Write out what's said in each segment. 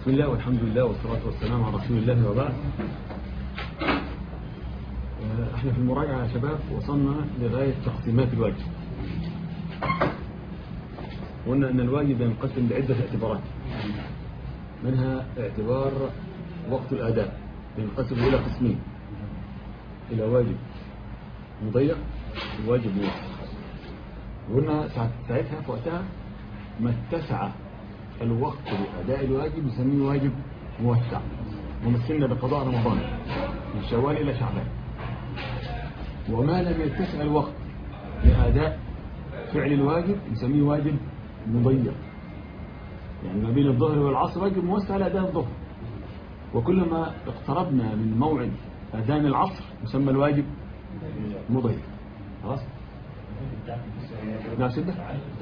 بسم الله والحمد لله والصلاة والسلام على رسول الله وبعد آه، احنا في المراجعة يا شباب وصلنا لغاية تقسيمات الواجب قلنا ان الواجب ينقسم لعدة اعتبارات منها اعتبار وقت الاداء ينقسم الى قسمين الى واجب مضيق وواجب موسع وقلنا ساعت- ساعتها في وقتها ما اتسع الوقت لأداء الواجب يسميه واجب موسع ومثلنا بقضاء رمضان من شوال إلى شعبان وما لم يتسع الوقت لأداء فعل الواجب يسميه واجب مضيق يعني ما بين الظهر والعصر واجب موسع لأداء الظهر وكلما اقتربنا من موعد أذان العصر يسمى الواجب مضيق خلاص نعم سيدنا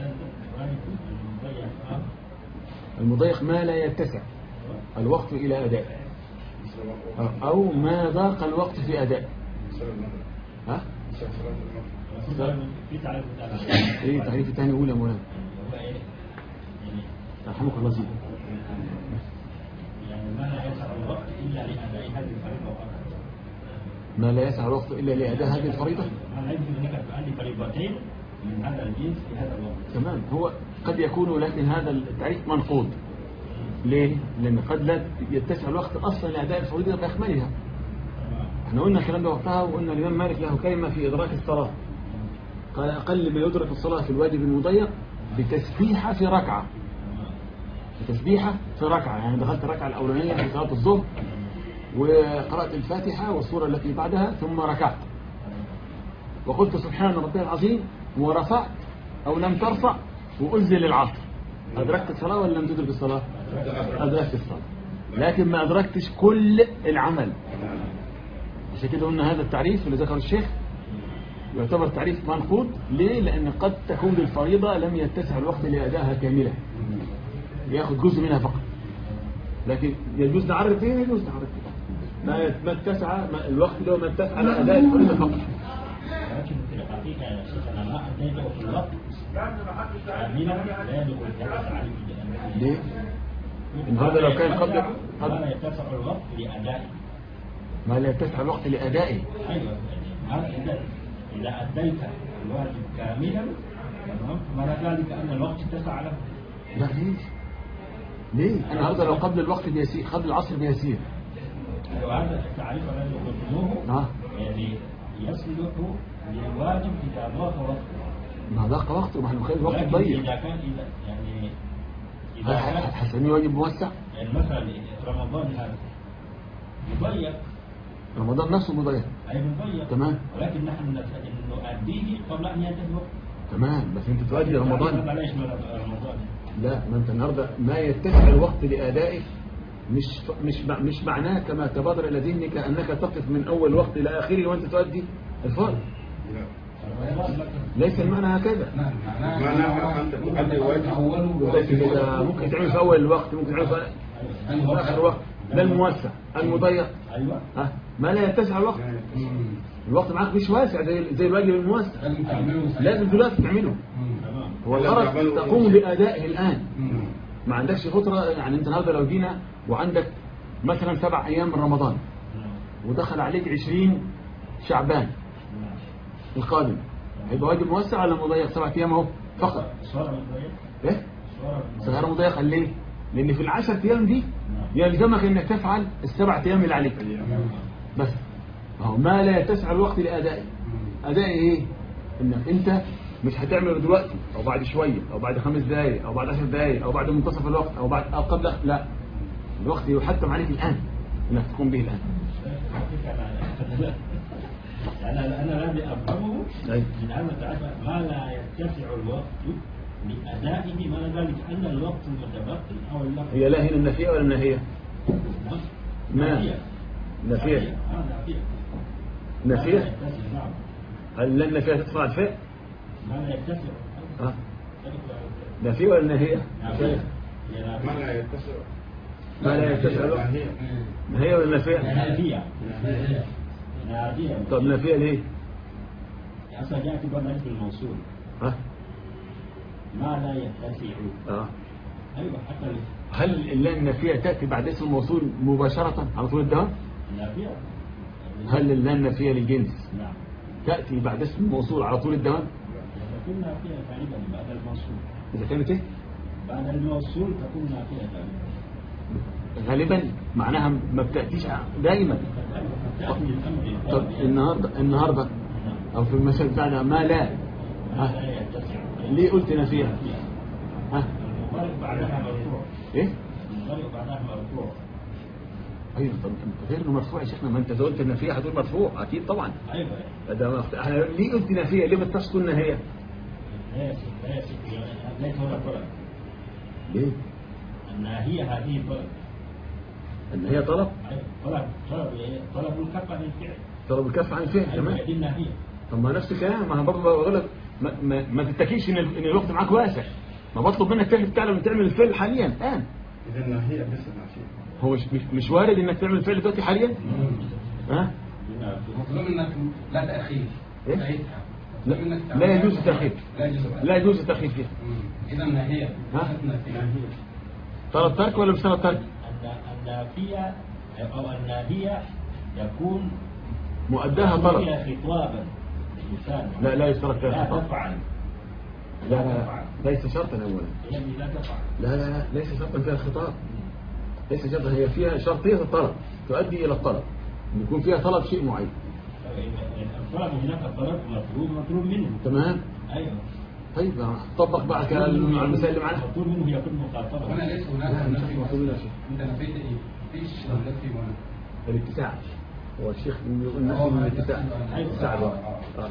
المضيق ما لا يتسع الوقت إلى أداء أو ما ضاق الوقت في أداء ها؟ في تعريف إيه تعريف الثاني أولى يا مولانا رحمك الله زيد يعني ما لا يسع الوقت الا لاداء هذه الفريضه فقط ما لا يسع الوقت إلا لأداء هذه الفريضة ما لا يمكن انك تؤدي فريضتين من هذا الجنس في هذا الوقت تمام هو قد يكون لكن هذا التعريف منقوض ليه؟ لأن قد لا يتسع الوقت أصلا لأداء الفريضة بأكملها احنا قلنا الكلام ده وقتها وقلنا الإمام مالك له كلمة في إدراك الصلاة قال أقل ما يدرك الصلاة في الواجب المضيق بتسبيحة في ركعة بتسبيحة في ركعة يعني دخلت الركعة الأولانية في صلاة الظهر وقرأت الفاتحة والسورة التي بعدها ثم ركعت وقلت سبحان ربي العظيم ورفعت أو لم ترفع وأنزل العصر أدركت الصلاة ولا لم تدرك الصلاة أدركت الصلاة لكن ما أدركتش كل العمل عشان كده قلنا هذا التعريف اللي ذكره الشيخ يعتبر تعريف منقوض ليه؟ لأن قد تكون الفريضة لم يتسع الوقت لأدائها كاملة ياخد جزء منها فقط لكن يجوز نعرف فيه يجوز نعرف فيه ما ما اتسع ما الوقت له ما اتسع على أداء الفريضة فقط لكن في الحقيقه يا شيخ انا ما اديته في الوقت كاملا لا يدخل تحت تعريف الأمر. ليه؟ إن هذا لو كان قبل ما لا قبل يتسع الوقت لادائه ما لا يتسع الوقت لأدائه ايوه هذا اذا اذا اديت الواجب كاملا تمام معنى ذلك ان الوقت اتسع له لا ليه؟ ليه؟ أنا هذا لو قبل الوقت بيسير قبل العصر بيسير وهذا التعريف الذي قلتموه آه. يعني يصلح للواجب اذا ضاق وقته ما ضاق وقته ما احنا مخيل الوقت ولكن ضيق اذا كان اذا يعني هل اذا ح- كان حسني واجب موسع يعني مثلا رمضان هذا مضيق رمضان نفسه مضيق اي مضيق تمام. ولكن نحن نت- نؤديه قبل ان ينتهي الوقت تمام بس انت تؤدي رمضان ما ليش من رمضان لا ما انت النهارده ما يتسع الوقت لادائه مش مش مع- مش معناه كما تبادر الى ذهنك انك تقف من اول وقت الى اخره وانت تؤدي الفرض ليس المعنى هكذا معناها أنت تؤدي واجب لكن إذا ممكن تعمل في اول الوقت ممكن تعمل في في اخر الوقت ده الموسع المضيق ايوه ها ما لا يتسع الوقت الوقت معاك مش واسع زي زي الواجب الموسع لازم دلوقتي تعمله تمام هو الغرض تقوم بادائه الان ما عندكش فترة يعني انت النهارده لو جينا وعندك مثلا سبع ايام من رمضان ودخل عليك عشرين شعبان القادم هيبقى واجب موسع ولا مضيق سبع ايام اهو فقط صار مضيق ايه صار صغيرة مضيقة ليه لان في العشر ايام دي يلزمك انك تفعل السبع ايام اللي عليك بس اهو ما لا يتسع الوقت لادائه ادائه ايه انك انت مش هتعمله دلوقتي او بعد شويه او بعد خمس دقائق او بعد عشر دقائق او بعد منتصف الوقت او بعد او قبل لا الوقت يحتم عليك الان انك تقوم به الان يعني انا انا الذي افهمه أي. من هذا التعريف ما لا يتسع الوقت لادائه معنى ذلك ان الوقت المتبقي او الوقت هي لا هنا النفيه ولا النهيه ما نافية. نفيه آه، نافية. ما لا نفيه يتسع، نعم هل لا النفيه تدفع الفاء ما لا يتسع ها نفيه ولا نهيه نافية. هي ما نافية. لا يتسع ما لا يتسع الوقت نهيه ولا نفيه نافية نافية طب نفيه ليه أصلا جاءت بقى اسم الموصول ها ما لا يتسع اه أيوة حتى هل اللام النافية تأتي بعد اسم الموصول مباشرة على طول الدوام النافية هل اللام النافية للجنس نعم تأتي بعد اسم الموصول على طول الدوام تكون نافية غالبا بعد الموصول إذا كانت إيه بعد الموصول تكون نافية غالبا غالبا معناها ما بتأتيش دائما تأتي الأمر طب النهاردة النهاردة أو في المثل بتاعنا ما لا ها لا يتسع ليه قلت نافية ها المضارع بعدها مرفوع إيه المضارع بعدها مرفوع ايوه طب انت غير انه مرفوع يا شيخنا ما انت إذا قلت النافيه هتقول مرفوع اكيد طبعا أيوة ده مخت... احنا ليه قلت نافيه ليه ما تقولش نهايه لا يصح لا يصح ليس هنا طلب ليه الناهية هذه طلب ان هي طلب أيوة، طلب طلب إيه؟ طلب الكف عن الفعل طلب الكف عن الفعل أيوة تمام هذه الناهية طب ما نفس الكلام ما انا برضه بقول لك ما, ما, ما تتكيش ان ال- ان الوقت معاك واسع ما بطلب منك تعمل تعلم تعمل الفعل حاليا الان إذا هي بس ناشئة هو مش مش, مش وارد انك تعمل الفعل دلوقتي حاليا ها مطلوب منك لا تأخير إيه؟ ساعتها لا, مطلوب منك لا تعمل- يجوز التاخير لا يجوز لا يجوز التاخير فيها إذا ناهية ها؟ ناهية طلب ترك ولا مش طلب ترك النا- النافية أو الناهية يكون مؤداها طلب هي خطابا لسان لا لا يشترط فيها لا الخطاب تفعل لا لا لا ليس شرطا اولا هي اللي لا تفعل لا لا لا ليس شرطا فيها الخطاب ليس شرطا هي فيها شرطية الطلب تؤدي إلى الطلب إن يكون فيها طلب شيء معين الطلب هناك طلب مطلوب مطلوب منه تمام ايوه طيب طبق بقى كلام على المثال اللي معانا مطلوب منه يكون مخاطبا هنا ليس لا، هناك مش نفي مطلوب منها شيء. أنت نفيت إيه؟ مفيش نفي ولا الاتساع هو الشيخ يقول نفي من الاتساع الاتساع الواحد. آه.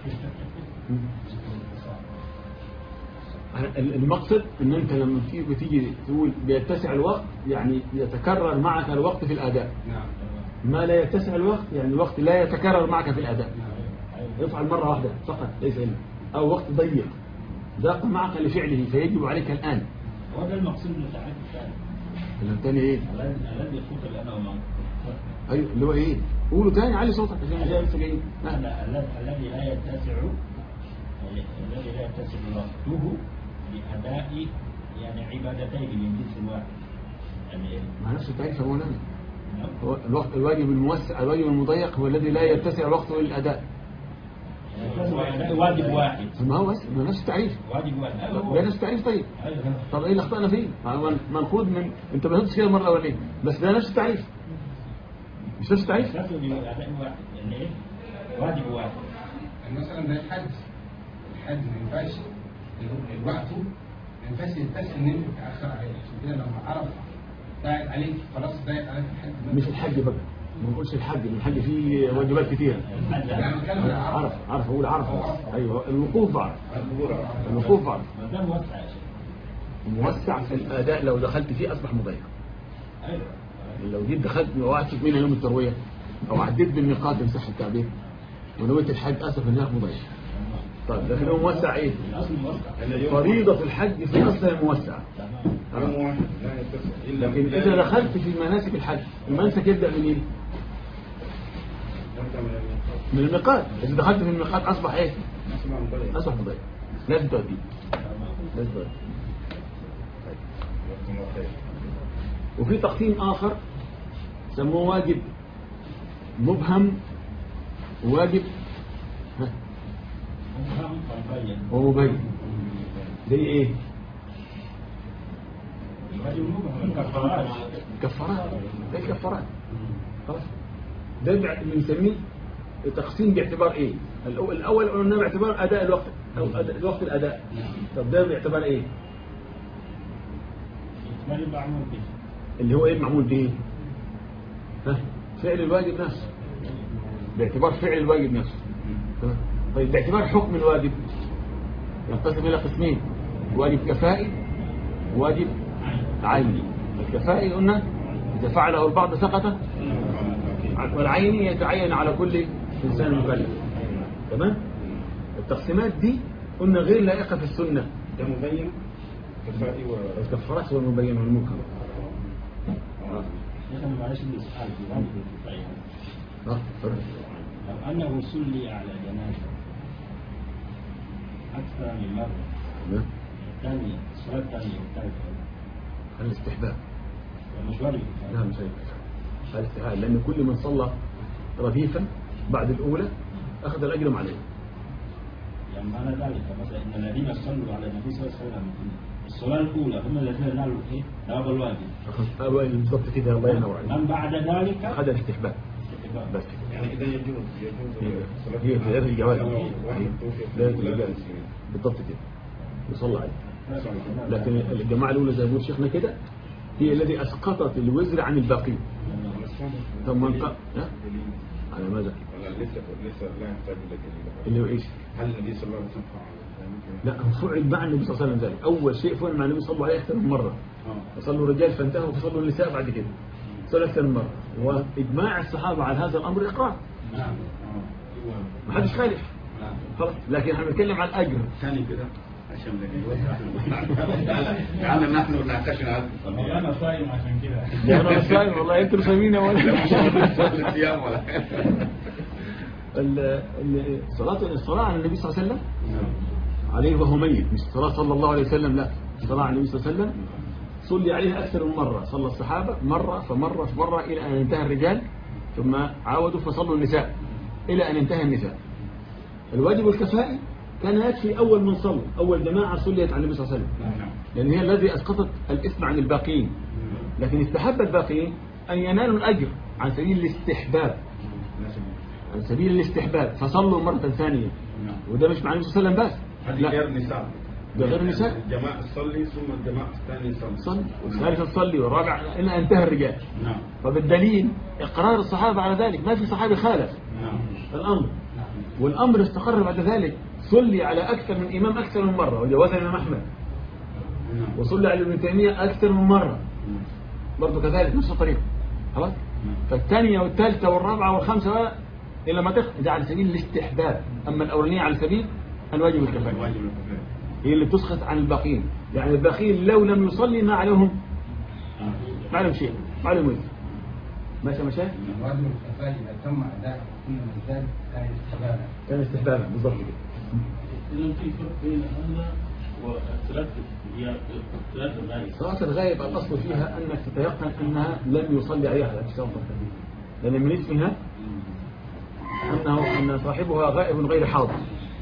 أنا- ال- المقصد ان انت لما تيجي بتيجي تقول بيتسع الوقت يعني يتكرر معك الوقت في الاداء نعم ما لا يتسع الوقت يعني الوقت لا يتكرر معك في الاداء نعم افعل مرة واحدة فقط ليس إلا أو وقت ضيق ضاق معك لفعله فيجب عليك الآن وهذا المقصود من التعريف الثاني الثاني إيه؟ الذي الذي يفوت الان وما أيوه اللي هو إيه؟ قولوا تاني علي صوتك عشان جاي لسه جايين ها. الذي الذي لا يتسع الذي لا يتسع وقته لأداء يعني عبادتين من جنس واحد يعني مع نفس التعريف يا مولانا نعم. هو الوقت الواجب الموسع الواجب المضيق هو الذي لا يتسع وقته للأداء يعني واجب واحد ما هو بس ما نفس التعريف واجب واحد أيوة. ده نفس التعريف طيب أيوة. طب ايه اللي اخطأنا فيه؟ هو منقود من انت ما فهمتش كده المره الاولانيه بس ده نفس التعريف مش نفس التعريف؟ أساسه لأداء واحد يعني إيه؟ واجب واحد يعني مثلا ده الحج الحج ما ينفعش الوقت ما ينفعش يتسع ان انت تتاخر عليه عشان كده لما عرف ضاعت عليك خلاص ضاعت عليك الحج مش الحج بقى ما نقولش الحج لأن الحج فيه واجبات كتيره الحج يعني بتكلم عن عرف عرف عرف اقول عرف ايوه الوقوف بعرف الوقوف بعرف ما دام وسع يا شيخ موسع في الاداء لو دخلت فيه اصبح مضيق أيوة لو جيت دخلت وقعت منها يوم الترويه او عديت بالميقات ان صح التعبير ونويت الحج اسف انها مضيق طيب لكن هو موسع ايه؟ الأصل موسع فريضه الحج في اصلها موسعه تمام يوم واحد لا يتصل إلا لكن اذا دخلت في مناسك الحج المنسك يبدا منين؟ أنت من الميقات من الميقات اذا دخلت في الميقات اصبح ايه؟ اسمع مضيع اصبح مضيق لازم تؤديه لازم تؤديه وقت ما خير وفي تقسيم آخر سموه واجب مبهم وواجب ها، مبهم فمبين ومبين زي ايه الواجب مبهم الكفارات كفارات زي الكفارات خلاص ده بع- بنسميه تقسيم باعتبار ايه الأو- الاول قلنا باعتبار اداء الوقت او أداء وقت الاداء طب ده باعتبار ايه إكمال المعمول به اللي هو ايه المعمول به ها فعل الواجب نفسه باعتبار فعل الواجب نفسه تمام؟ طيب باعتبار حكم الواجب ينقسم الى قسمين واجب كفائي وواجب عيني الكفائي قلنا اذا فعله البعض سقط والعيني يتعين على كل انسان مكلف تمام التقسيمات دي قلنا غير لائقه في السنه ده مبين كفائي و الكفارات هو المبين والمنكر مثلا معلش الإسئال في واجب الكفاية اه فرق. لو أنه صلي على جنازة أكثر من مرة تمام الثانية الصلاة الثانية والثالثة الاستحباب مش واجب لا مش هيك هذا استحالة لأن كل من صلى رديفا بعد الأولى أخذ الأجر معليه يعني معنى ذلك مثلا ان الذين صلوا على النبي صلى الله عليه وسلم الصلاه الاولى هم الذين نالوا ايه؟ ثواب الواجب أخذ أول بالضبط كده الله ينور عليك من بعد ذلك أخذ الاستحباب استحباب. بس كده يعني إذا يجوز يجوز صلاة هي في هذه الجواز واحد توفي لا في بلاد يجوز. المسلمين. بالضبط كده يصلى عليه لكن الجماعة الأولى زي ما بيقول شيخنا كده هي الذي أسقطت الوزر عن الباقين ثم من قال ها؟ على ماذا؟ ولا لسه لسه لا يحتاج إلى دليل اللي هو إيش؟ هل النبي صلى الله عليه وسلم فعل ذلك؟ لا هو فعل مع النبي صلى الله عليه وسلم ذلك أول شيء فعل مع النبي صلى الله عليه وسلم أكثر من مرة اه فصلوا الرجال فانتهوا فصلوا النساء بعد كده صلوا أكثر من مرة وإجماع الصحابة على هذا الأمر إقرار نعم ما حدش خالف نعم خلاص لكن احنا بنتكلم عن الأجر ثاني كده عشان تعالى نحن ناقشنا هذا انا صايم عشان كده يا أنا صايم والله أنتوا صايمين ولا الصيام ولا ال- ال- الصلاة الصلاة على النبي صلى الله عليه وسلم عليه وهو ميت مش الصلاة صلى الله عليه وسلم لا الصلاة على النبي صلى الله عليه وسلم صلي عليه أكثر من مرة صلى الصحابة مرة فمرة فمرة إلى أن انتهى الرجال ثم عاودوا فصلوا النساء إلى أن انتهى النساء الواجب الكفائي كان يكفي أول من صلى أول جماعة صليت على النبي صلى الله عليه وسلم لأن هي الذي أسقطت الإثم عن الباقين لكن استحب الباقين أن ينالوا الأجر عن سبيل الاستحباب عن سبيل الاستحباب فصلوا مرة ثانية وده مش مع النبي صلى الله عليه وسلم بس هذه لا غير نساء ده غير نساء. الجماعة تصلي ثم الجماعة الثانية تصلي صلي والثالثة تصلي والرابع إلى أن انتهى الرجال نعم فبالدليل إقرار الصحابة على ذلك ما في صحابي خالف نعم الأمر والأمر استقر بعد ذلك صلي على أكثر من إمام أكثر من مرة وجواز الإمام أحمد نعم وصلي على ابن تيمية أكثر من مرة برضه كذلك نفس الطريقة خلاص فالثانية والثالثة والرابعة والخامسة إلى ما تخ ده على سبيل الاستحباب أما الأولانية على سبيل الواجب الكفاية واجب الكفاية هي اللي تسقط عن الباقين يعني الباقين لو لم يصلي ما عليهم ما عليهم شيء ما عليهم وزر ماشي يا مشايخ الواجب الكفاية إذا تم أداء كل من ذلك كان استحبابا كان استحبابا بالضبط كده إذا في فرق بين هذا والثلاث هي ثلاث غاية صلاة الغائب الأصل فيها أنك تتيقن أنها لم يصلي عليها على أجسام لأن من اسمها أنه أن صاحبها غائب غير حاضر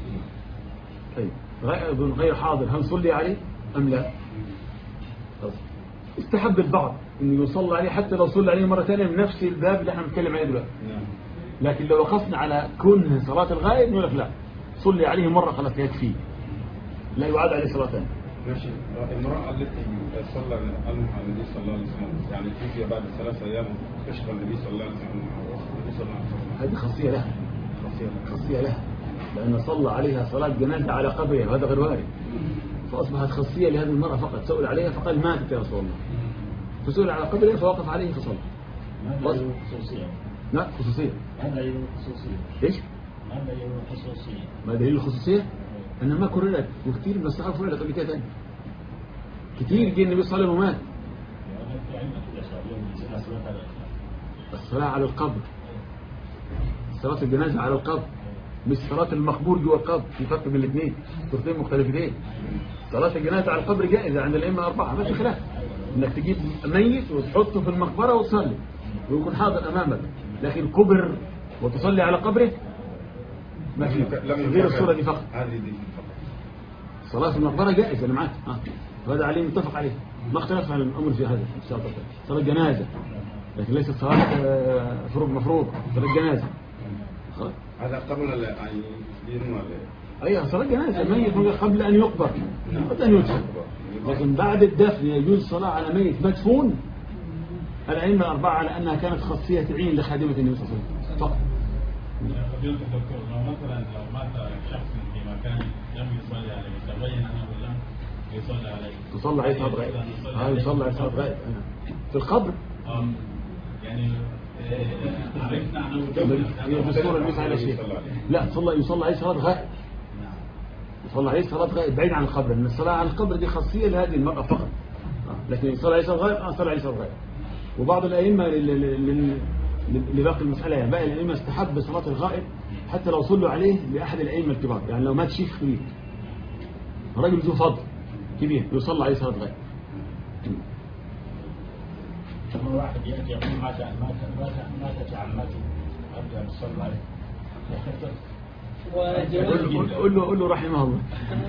طيب غائب غير حاضر هل صلي عليه أم لا خلاص. استحب البعض أنه يصلى عليه حتى لو صلى عليه مرة ثانية من نفس الباب اللي احنا بنتكلم عليه دلوقتي نعم لكن لو وقفنا على كونه صلاة الغائب نقول لك لا صلي عليه مرة خلاص يكفي لا يعاد عليه صلاة ثانية ماشي المرأة التي صلى عنها النبي صلى الله عليه وسلم يعني توفي بعد ثلاثة أيام كشف النبي صلى الله عليه وسلم النبي صلى الله عليه وسلم هذه خاصية لها خاصية لك. خاصية لها لأن صلى عليها صلاة جنازة على قبرها وهذا غير وارد فأصبحت خاصية لهذه المرأة فقط سئل عليها فقال ماتت يا رسول الله فسئل على قبرها فوقف عليه فصلى ماذا بس. يوم الخصوصية لا خصوصية ماذا يوم الخصوصية إيش؟ ماذا يوم الخصوصية ما دليل الخصوصية؟ أنها ما كررت وكثير من الصحابة فعلت قبل كده تاني كثير جه النبي صلى الله عليه وسلم ومات يعني في علمك كده صار يوم يصير صلاة على الصلاة على القبر صلاة الجنازة على القبر مش صلاة المقبور جوه القبر في فرق بين الاثنين صورتين مختلفتين صلاة الجنازة على القبر جائزة عند الأئمة أربعة ما في خلاف إنك تجيب ميت وتحطه في المقبرة وتصلي ويكون حاضر أمامك لكن كبر وتصلي على قبره ما في غير الصورة دي فقط هذه دي فقط صلاة في المقبرة جائزة أنا معاك ها وهذا عليه متفق عليه ما اختلف عن الأمر في هذا إن شاء الله صلاة جنازة لكن ليست صلاة آه، فروض مفروض صلاة جنازة خلاص هذا قبل ال- أن يدينوا أيها صلاة جنازة ميت من قبل أن يقبر قبل أن يدفن لكن بعد الدفن يجوز الصلاة على ميت مدفون الأئمة الأربعة على أنها كانت خاصية عين لخادمة النبي صلى الله عليه وسلم فقط فضيلة الدكتور لو مثلا لو مات شخص في مكان لم يصلي عليه تبين أنه لم يصلي عليه تصلى عليه صلاة غائب ها يصلى عليه صلاة غائب في القبر آه. يعني آه، عرفنا أنه هي في الصورة اللي على شيء لا صلى يصلى عليه صلاة غائب يصلى عليه صلاة غائب بعيد عن القبر لأن الصلاة على القبر دي خاصية لهذه المرأة فقط آه، لكن يصلى عليه صلاة غائب اه صلى عليه صلاة غائب وبعض الأئمة لل- لل- لل- لباقي المسألة يعني باقي الأئمة استحب صلاة الغائب حتى لو صلوا عليه لأحد الأئمة الكبار يعني لو مات شيخ كبير رجل ذو فضل كبير يصلى عليه صلاة غائب لما واحد يأتي يقول مات مات مات ماتت عمته أرجو أن تصلى عليه قول وجواز له- قول له قول له رحمه الله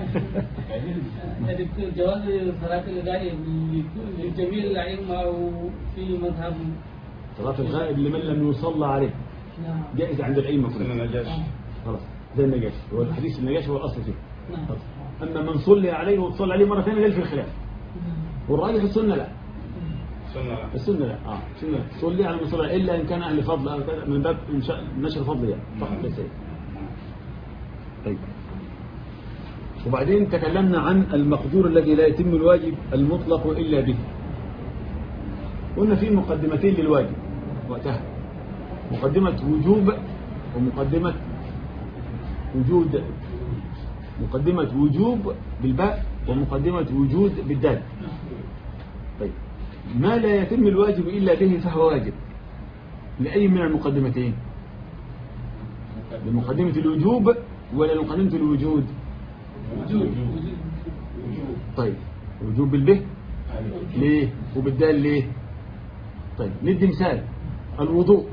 يا دكتور جواز صلاة الغائب لجميع الأئمة أو في مذهب صلاة الغائب لمن لم يصلى عليه نعم جائز عند الأئمة سنة كلها نجاش خلاص زي النجاشي هو الحديث النجاشي هو الأصل فيه نعم خلاص. أما من صلي عليه وتصلى عليه مرة ثانية ده في الخلاف والراجح السنة لا سنة لا السنة لا اه السنة لا. صلي على من صلى عليه إلا إن كان أهل فضل أو كذا من باب إنشاء نشر فضل يعني فقط ليس إيه. طيب وبعدين تكلمنا عن المقدور الذي لا يتم الواجب المطلق إلا به قلنا في مقدمتين للواجب وقتها مقدمة وجوب ومقدمة وجود مقدمة وجوب بالباء ومقدمة وجود بالدال طيب ما لا يتم الواجب إلا به فهو واجب لأي من المقدمتين لمقدمة الوجوب ولا لمقدمة الوجود وجود طيب وجوب بالبه ليه وبالدال ليه طيب ندي مثال الوضوء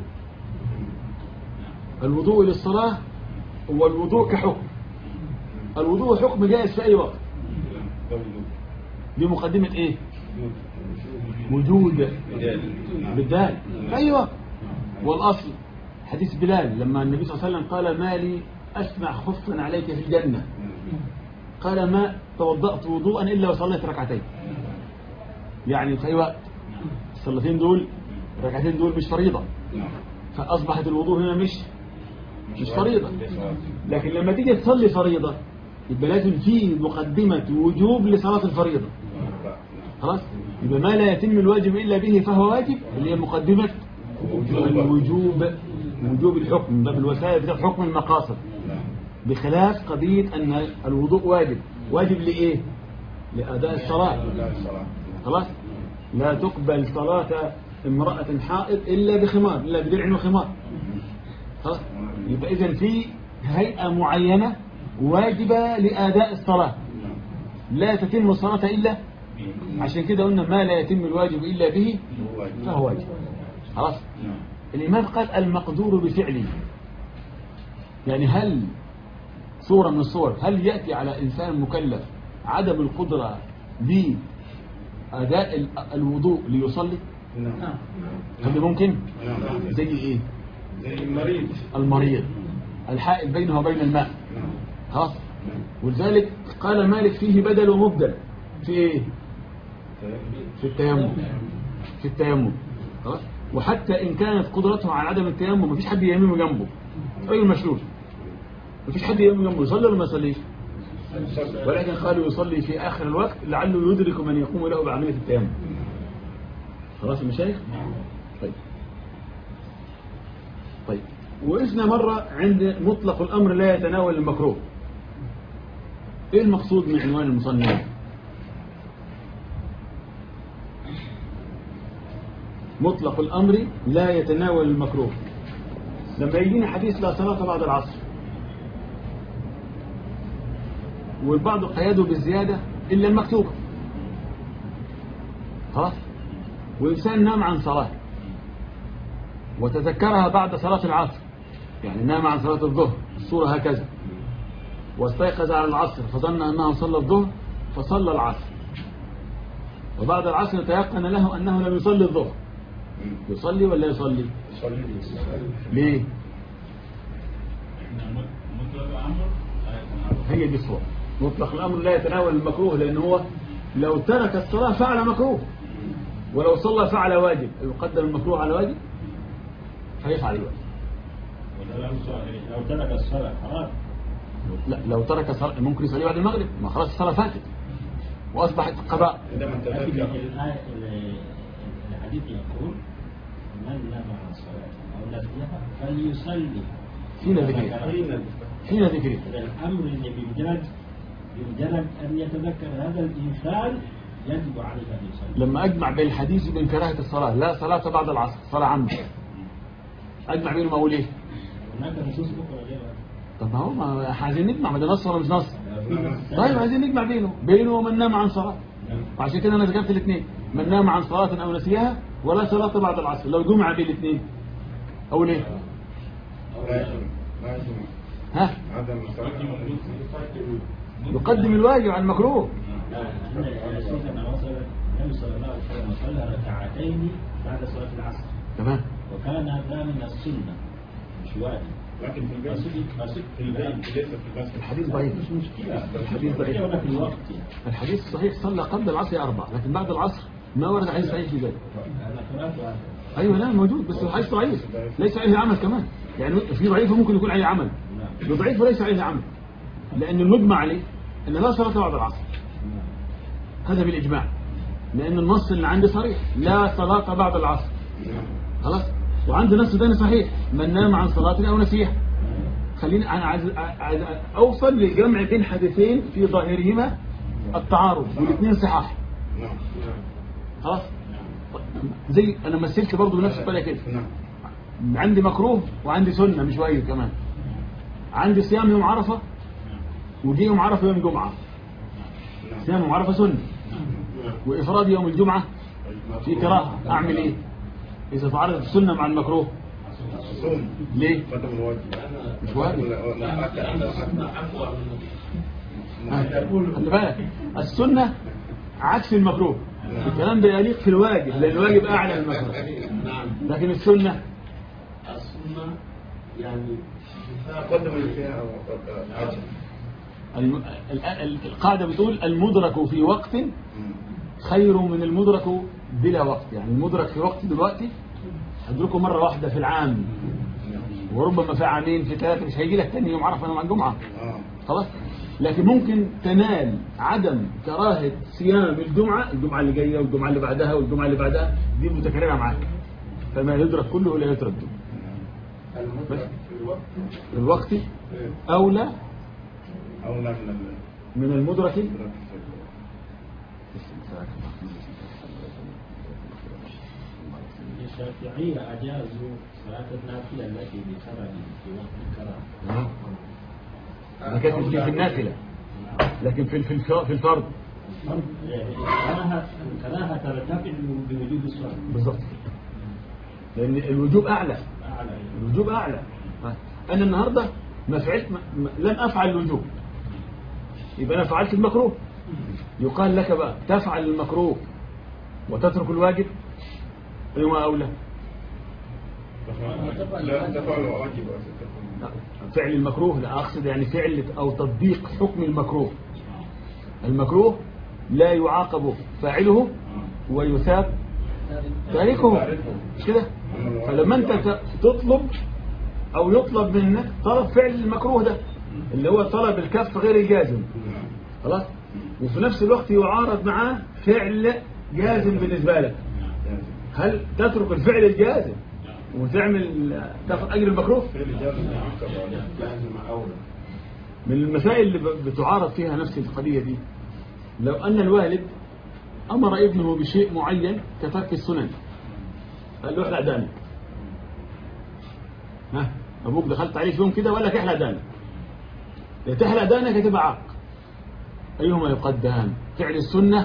الوضوء للصلاة هو الوضوء كحكم الوضوء حكم جائز في أي وقت ده وجود دي مقدمة إيه وجود. وجود بدال. نعم. بالدال في أي وقت والأصل حديث بلال لما النبي صلى الله عليه وسلم قال ما لي أسمع خفا عليك في الجنة قال ما توضأت وضوءا إلا وصليت ركعتين يعني في أي وقت الصلاتين دول الركعتين دول مش فريضة نعم فأصبحت الوضوء هنا مش مش فريضة ليس واجب. لكن لما تيجي تصلي فريضة يبقى لازم في مقدمة وجوب لصلاة الفريضة نعم. خلاص يبقى ما لا يتم الواجب إلا به فهو واجب اللي هي مقدمة وجوب. الوجوب وجوب الحكم من باب الوسائل بتاع حكم المقاصد نعم. بخلاف قضية أن الوضوء واجب واجب لإيه لأداء الصلاة لا الصلاة خلاص لا تقبل صلاة امرأة حائض إلا بخمار إلا بدرع وخمار خلاص يبقى إذن في هيئة معينة واجبة لأداء الصلاة نعم. لا تتم الصلاة إلا عشان كده قلنا ما لا يتم الواجب إلا به هو واجب. فهو واجب خلاص نعم. الإمام قال المقدور بفعله يعني هل صورة من الصور هل يأتي على إنسان مكلف عدم القدرة بأداء ال- الوضوء ليصلي نعم نعم هل ده ممكن نعم زي إيه زي المريض المريض الحائل بينه وبين الماء نعم خلاص ولذلك قال مالك فيه بدل ومبدل في إيه في التيمم في التيمم خلاص وحتى إن كانت قدرته على عدم التيمم مفيش حد ييممه جنبه راجل مشلول مفيش حد ييممه جنبه يصلي ولا ما يصليش ولكن قالوا يصلي في آخر الوقت لعله يدرك من يقوم له بعملية التيمم خلاص يا مشايخ طيب طيب وقفنا مرة عند مطلق الأمر لا يتناول المكروه إيه المقصود من عنوان المصنف مطلق الأمر لا يتناول المكروه لما يجينا حديث لا صلاة بعد العصر والبعض قياده بالزيادة إلا المكتوبة خلاص وإنسان نام عن صلاة وتذكرها بعد صلاة العصر يعني نام عن صلاة الظهر الصورة هكذا واستيقظ على العصر فظن أنه صلى الظهر فصلى العصر وبعد العصر تيقن له أنه لم يصلي الظهر يصلي ولا يصلي صلي ليه إن مطلق الأمر لا يتناول هي دي الصورة مطلق الأمر لا يتناول المكروه لأن هو لو ترك الصلاة فعل مكروه ولو صلى فعل واجب يقدم المكروه على واجب فيفعل الواجب ولو لو ترك الصلاة خلاص لا لو ترك الصلاة ممكن يصلي بعد المغرب ما خلاص الصلاة فاتت وأصبحت قضاء عندما لكن تذكر الآية الحديث يقول من نام عن صلاة أو نسيها فليصلي حين ذكرها حين حين ذكرها هذا الأمر اللي بمجرد بمجرد أن يتذكر هذا الإنسان يجب عليه أن يصلي لما أجمع بين الحديث وبين كراهة الصلاة لا صلاة بعد العصر صلاة عامة أجمع بينهم أقول إيه هناك نصوص أخرى غيرها طب ما هو ما عايزين نجمع ما ده نص ولا مش نص طيب عايزين نجمع بينه بينه ومن نام عن صلاة وعشان كده أنا ذكرت الاثنين من نام عن صلاة أو نسيها ولا صلاة بعد العصر لو جمع بين الاثنين أو ليه لا يجمع لا يجمع ها هذا المسألة يقدم الواجب على المكروه أن سيدنا وصل النبي صلى الله عليه وسلم صلى ركعتين بعد صلاة العصر تمام وكان هذا من السنة مش واجب لكن في البيت أصل أصل في البيت ليس في المسجد الحديث ضعيف مش مشكلة الحديث ضعيف. ولا في الوقت يعني. الحديث الصحيح صلى قبل العصر أربع لكن بعد العصر ما ورد حديث صحيح في ذلك أنا قرأت هذا أيوة لا موجود بس الحديث ضعيف ليس عليه عمل كمان يعني في ضعيف وممكن يكون عليه عمل نعم الضعيف وليس عليه عمل لأن المجمع عليه أن لا صلاة بعد العصر هذا بالإجماع لأن النص اللي عندي صريح لا صلاة بعد العصر خلاص وعندي نص ثاني صحيح من نام عن صلاة أو نسيها خليني أنا عايز عايز أوصل لجمع بين حديثين في ظاهرهما التعارض والاثنين صحاح نعم خلاص زي أنا مثلت برضه بنفس الطريقة كده نعم عندي مكروه وعندي سنة مش واجب كمان عندي صيام يوم عرفة وجي يوم عرفة يوم جمعة صيام يوم عرفة سنة وإفراد يوم الجمعة في كراهة أعمل إيه إذا تعارضت السنة مع المكروه صوم ليه قدم الواجب مش واجب لا لا خلي بالك السنة عكس المكروه الكلام ده يليق في الواجب لأن الواجب أعلى من المكروه لكن السنة السنة يعني قدم اللي فيها أجر الم- ال- ال- القاعدة بتقول المدرك في وقت خير من المدرك بلا وقت يعني المدرك في وقت دلوقتي أدركه مرة واحدة في العام وربما في عامين في ثلاثة مش هيجي لك تاني يوم عرفة يوم الجمعة اه خلاص لكن ممكن تنال عدم كراهة صيام الجمعة الجمعة اللي جاية والجمعة اللي بعدها والجمعة اللي بعدها دي متكررة معاك فما يدرك كله لا يترك المدرك في الوقت الوقت أولى أولى من ال- من المدرك المدرك في الوقت. الشافعية أجازوا صلاة النافلة التي بخرج في وقت الكراهة ده كانت في النافلة لكن في في الف- في الفرض الكراهة الكراهة ترتفع بوجود الصلاة بالظبط لأن الوجوب أعلى أعلى الوجوب أعلى أنا النهاردة ما فعلت ما ما- لم أفعل الوجوب يبقى أنا فعلت المكروه يقال لك بقى تفعل المكروه وتترك الواجب أيما أولى لا تفعل واجب لا، فعل المكروه لا أقصد يعني فعل أو تطبيق حكم المكروه المكروه لا يعاقب فاعله ويثاب تاركه مش كده فلما انت ت- تطلب او يطلب منك طلب فعل المكروه ده اللي هو طلب الكف غير الجازم خلاص وفي نفس الوقت يعارض معاه فعل جازم بالنسبة لك هل تترك الفعل الجازم وتعمل تاخذ اجر المكروه في رجال يعاقب عليه لازم أولى من المسائل اللي ب- بتعارض فيها نفس القضية دي لو أن الوالد أمر ابنه بشيء معين كترك السنن قال له احلع دانك ها أبوك دخلت عليه في يوم كده وقال لك احلع دانك يا تحلع دانك يا تبقى عاق أيهما يقدم فعل السنة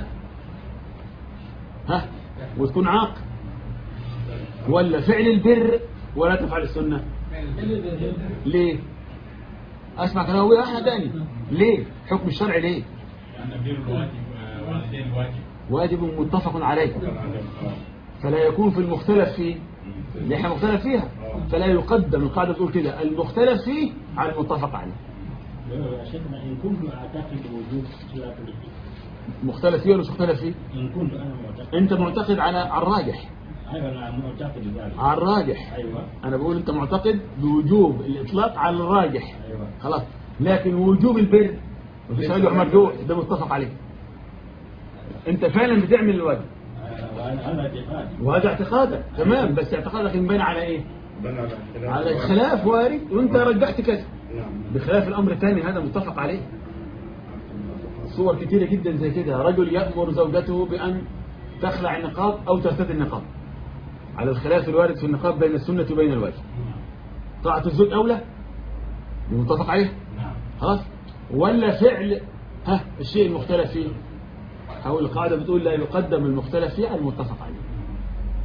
ها وتكون عاق ولا فعل البر ولا تفعل السنة ليه اسمع كلام ابويا احلى داني ليه حكم الشرع ليه لأن بر الواجب آه، والدين واجب واجب متفق عليه فلا يكون في المختلف فيه اللي احنا مختلف فيها فلا يقدم القاعدة تقول كده المختلف فيه على المتفق عليه يا شيخنا إن كنت أعتقد وجود صلاة العيد مختلف فيه ولا مش مختلف فيه إن كنت أنا معتقد انت معتقد على على الراجح أيوة أنا معتقد ذلك على الراجح أيوة انا بقول انت معتقد بوجوب الاطلاق على الراجح أيوة خلاص لكن وجوب البر مفيش راجح مرجوح ده متفق عليه انت فعلا بتعمل الواجب آه، وأنا أنا اعتقادي وهذا اعتقادك تمام بس اعتقادك ينبني على ايه بنى على اختلاف على خلاف وارد وانت رجعت كذا نعم بخلاف الامر الثاني هذا متفق عليه صور كثيرة جدا زي كده رجل يأمر زوجته بأن تخلع النقاب أو ترتدي النقاب على الخلاف الوارد في النقاب بين السنة وبين الواجب طاعة الزوج أولى متفق عليه خلاص ولا فعل ها الشيء المختلف فيه أو القاعدة بتقول لا يقدم المختلف فيه على المتفق عليه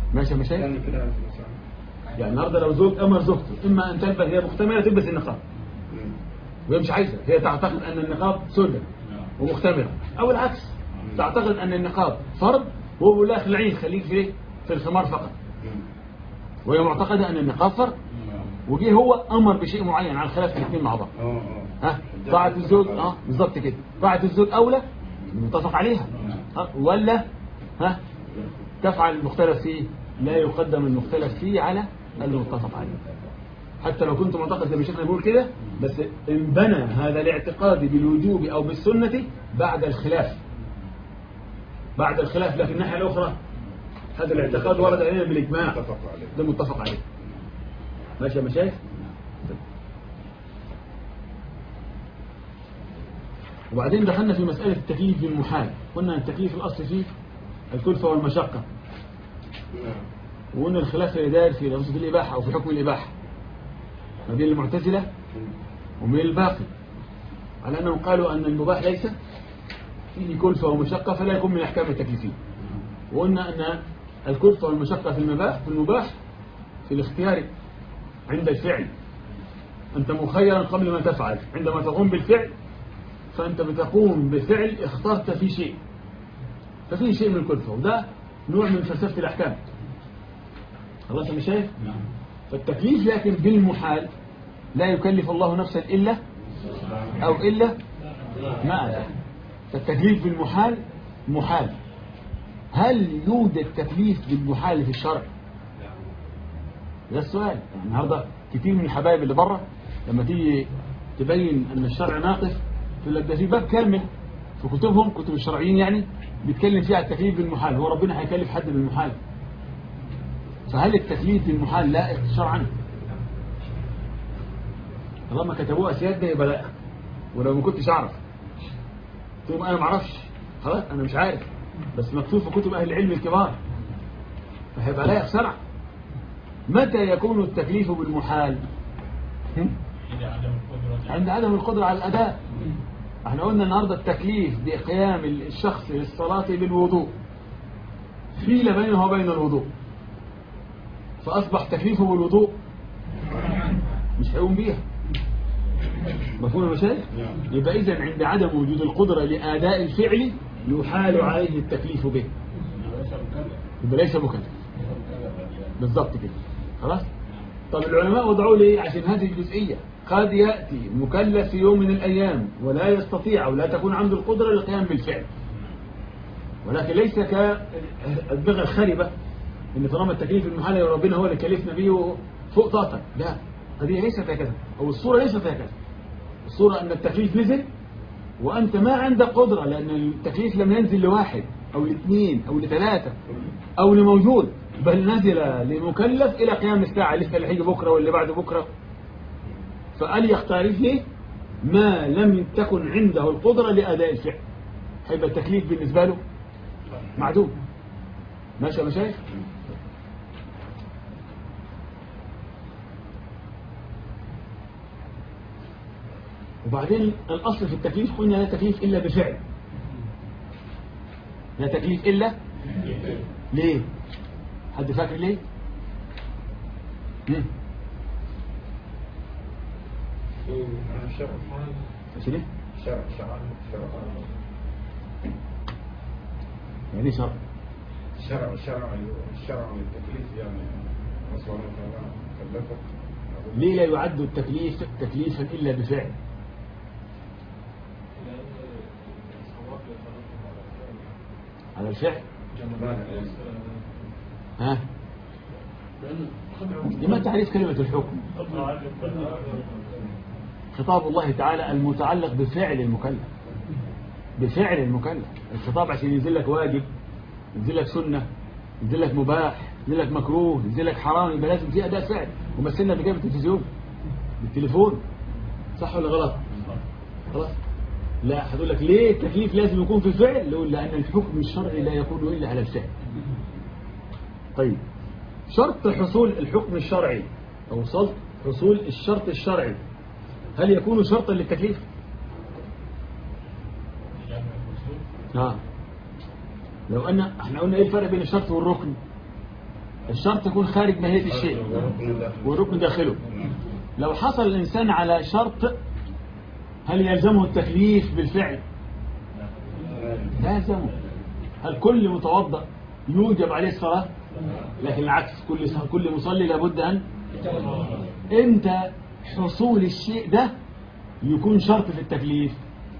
ماشي يا مشايخ يعني كده في المساء يعني النهارده لو زوج امر زوجته اما ان تلبس هي مختمره تلبس النقاب وهي مش عايزه هي تعتقد ان النقاب سنه ومختمره او العكس تعتقد ان النقاب فرض وهو بيقول لها اخلعيه خليك في ايه؟ في الخمار فقط وهي معتقده ان النقاب فرض وجه هو امر بشيء معين على خلاف الاثنين مع بعض اه اه ها طاعه الزوج اه بالظبط كده طاعه الزوج اولى متفق عليها ها ولا ها تفعل المختلف فيه لا يقدم المختلف فيه على المتفق عليه حتى لو كنت معتقد زي ما شيخنا بيقول كده بس انبنى هذا الاعتقاد بالوجوب او بالسنه بعد الخلاف بعد الخلاف لكن الناحيه الاخرى هذا الاعتقاد ورد علينا بالاجماع متفق عليه ده متفق عليه ماشي يا مشايخ وبعدين دخلنا في مسألة التكليف بالمحال قلنا التكليف الأصل فيه الكلفة والمشقة وقلنا الخلاف اللي داير في لفظة الإباحة أو في حكم الإباحة ما بين المعتزلة ومن الباقي على أنهم قالوا أن المباح ليس فيه كلفة ومشقة فلا يكون من الأحكام التكليفية وقلنا أن الكلفة والمشقة في المباح في المباح في الاختيار عند الفعل أنت مخيرا قبل ما تفعل عندما تقوم بالفعل فأنت بتقوم بفعل اخترت فيه شيء ففيه شيء من الكلفة وده نوع من فلسفة الأحكام خلاص يا شايف فالتكليف لكن بالمحال لا يكلف الله نفسا إلا أو إلا ما أتى فالتكليف بالمحال محال هل يوجد تكليف بالمحال في الشرع ده السؤال يعني النهارده كتير من الحبايب اللي بره لما تيجي تبين ان الشرع ناقص تقول لك ده في باب كامل في كتبهم كتب الشرعيين يعني بيتكلم فيها على التكليف بالمحال هو ربنا هيكلف حد بالمحال فهل التكليف بالمحال لائق شرعا طالما كتبوها اسياد ده يبقى لائق ولو ما كنتش اعرف تقول انا ما اعرفش خلاص انا مش عارف بس مكتوب في كتب اهل العلم الكبار فهيبقى لائق شرعا متى يكون التكليف بالمحال هم؟ إذا عدم القدرة عند عدم القدرة على الأداء احنا قلنا النهاردة التكليف بقيام الشخص للصلاة بالوضوء حيل بينه وبين الوضوء فأصبح تكليفه بالوضوء مش هيقوم بيها مفهوم يا مشايخ؟ يبقى إذا عند عدم وجود القدرة لأداء الفعل يحال عليه التكليف به يبقى ليس مكلف بالضبط كده خلاص طب العلماء وضعوا ليه عشان هذه الجزئية قد يأتي مكلف في يوم من الأيام ولا يستطيع أو لا تكون عنده القدرة للقيام بالفعل ولكن ليس كالدغة الخربة إن طالما التكليف المحال يا ربنا هو اللي كلفنا به فوق طاقتك لا هذه ليست هكذا أو الصورة ليست هكذا الصورة أن التكليف نزل وأنت ما عندك قدرة لأن التكليف لم ينزل لواحد أو لاثنين أو لثلاثة أو لموجود بل نزل لمكلف إلى قيام الساعة لسه اللي هيجي بكرة واللي بعد بكرة فقال يختارف ليه ما لم تكن عنده القدرة لأداء الفعل هيبقى التكليف بالنسبة له معدوم ماشي يا مشايخ وبعدين الأصل في التكليف قلنا لا تكليف إلا بفعل لا تكليف إلا ليه حد فاكر ليه مم. الشرع عشان ايه شرع شرع شرع يعني ايه شرع الشرع الشرع الشرع التكليف يعني الله سبحانه وتعالى كلفك ليه لا يعد التكليف تكليفا إلا بفعل على الفعل ها لما تعريف كلمة الحكم خطاب الله تعالى المتعلق بفعل المكلف بفعل المكلف الخطاب عشان ينزل لك واجب ينزل لك سنة ينزل لك مباح ينزل لك مكروه ينزل لك حرام يبقى لازم في أداء فعل ومثلنا بكام التلفزيون بالتليفون صح ولا غلط خلاص لا هتقول لك ليه التكليف لازم يكون في فعل نقول لأن الحكم الشرعي لا يكون إلا على الفعل طيب شرط حصول الحكم الشرعي أو صلت حصول الشرط الشرعي هل يكون شرطا للتكليف ها لو أن احنا قلنا ايه الفرق بين الشرط والركن الشرط يكون خارج ماهية الشيء والركن داخله لو حصل الإنسان على شرط هل يلزمه التكليف بالفعل لا يلزمه هل كل متوضأ يوجب عليه الصلاة لكن العكس كل كل مصلي لابد أن امتى حصول الشيء ده يكون شرط في التكليف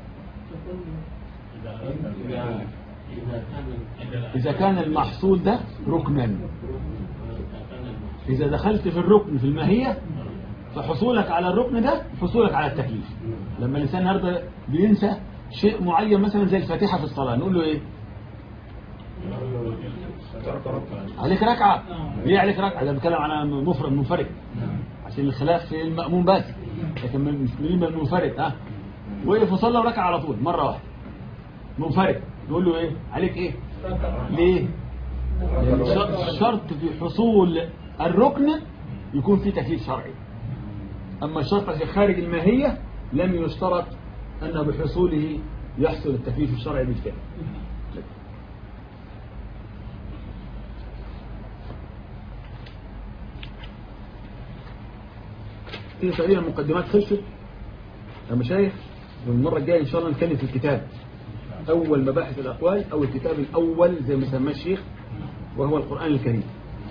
إذا إذا كان إذا كان المحصول ده ركنا إذا كان المحصول إذا دخلت في الركن في الماهية فحصولك على الركن ده حصولك على التكليف لما الإنسان النهارده بينسى شيء معين مثلا زي الفاتحة في الصلاة نقول له إيه عليك ركعة ليه عليك ركعة ده بتكلم عن مفرد منفرد عشان الخلاف في المأموم بس لكن مش من المنفرد ها وقف وصلى وركع على طول مرة واحدة منفرد نقول له ايه عليك ايه ليه لأن ش- شرط في حصول الركن يكون في تكليف شرعي أما الشرط في خارج الماهية لم يشترط أن بحصوله يحصل التكليف الشرعي بالفعل كده تقريبا مقدمات خلصت يا مشايخ والمرة الجاية إن شاء الله نتكلم في الكتاب أول مباحث الأقوال أو الكتاب الأول زي ما سماه الشيخ وهو القرآن الكريم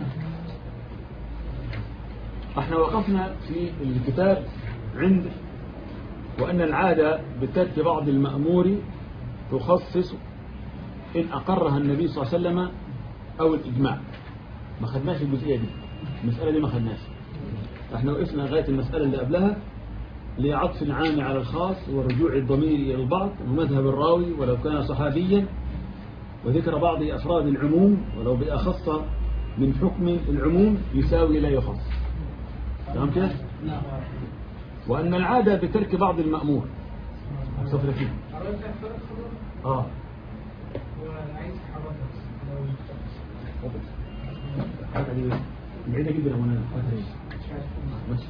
احنا وقفنا في الكتاب عند وأن العادة بترك بعض المأمور تخصص إن أقرها النبي صلى الله عليه وسلم أو الإجماع ما خدناش الجزئية دي المسألة دي ما خدناش احنا وقفنا لغاية المسألة اللي قبلها لعطف العام على الخاص ورجوع الضمير إلى البعض ومذهب الراوي ولو كان صحابيا وذكر بعض أفراد العموم ولو بأخص من حكم العموم يساوي لا يخص تمام كده نعم وأن العادة بترك بعض المأمور صفر فيه آه حاجة دي بعيدة جدا يا مولانا حاجة دي. ماشي.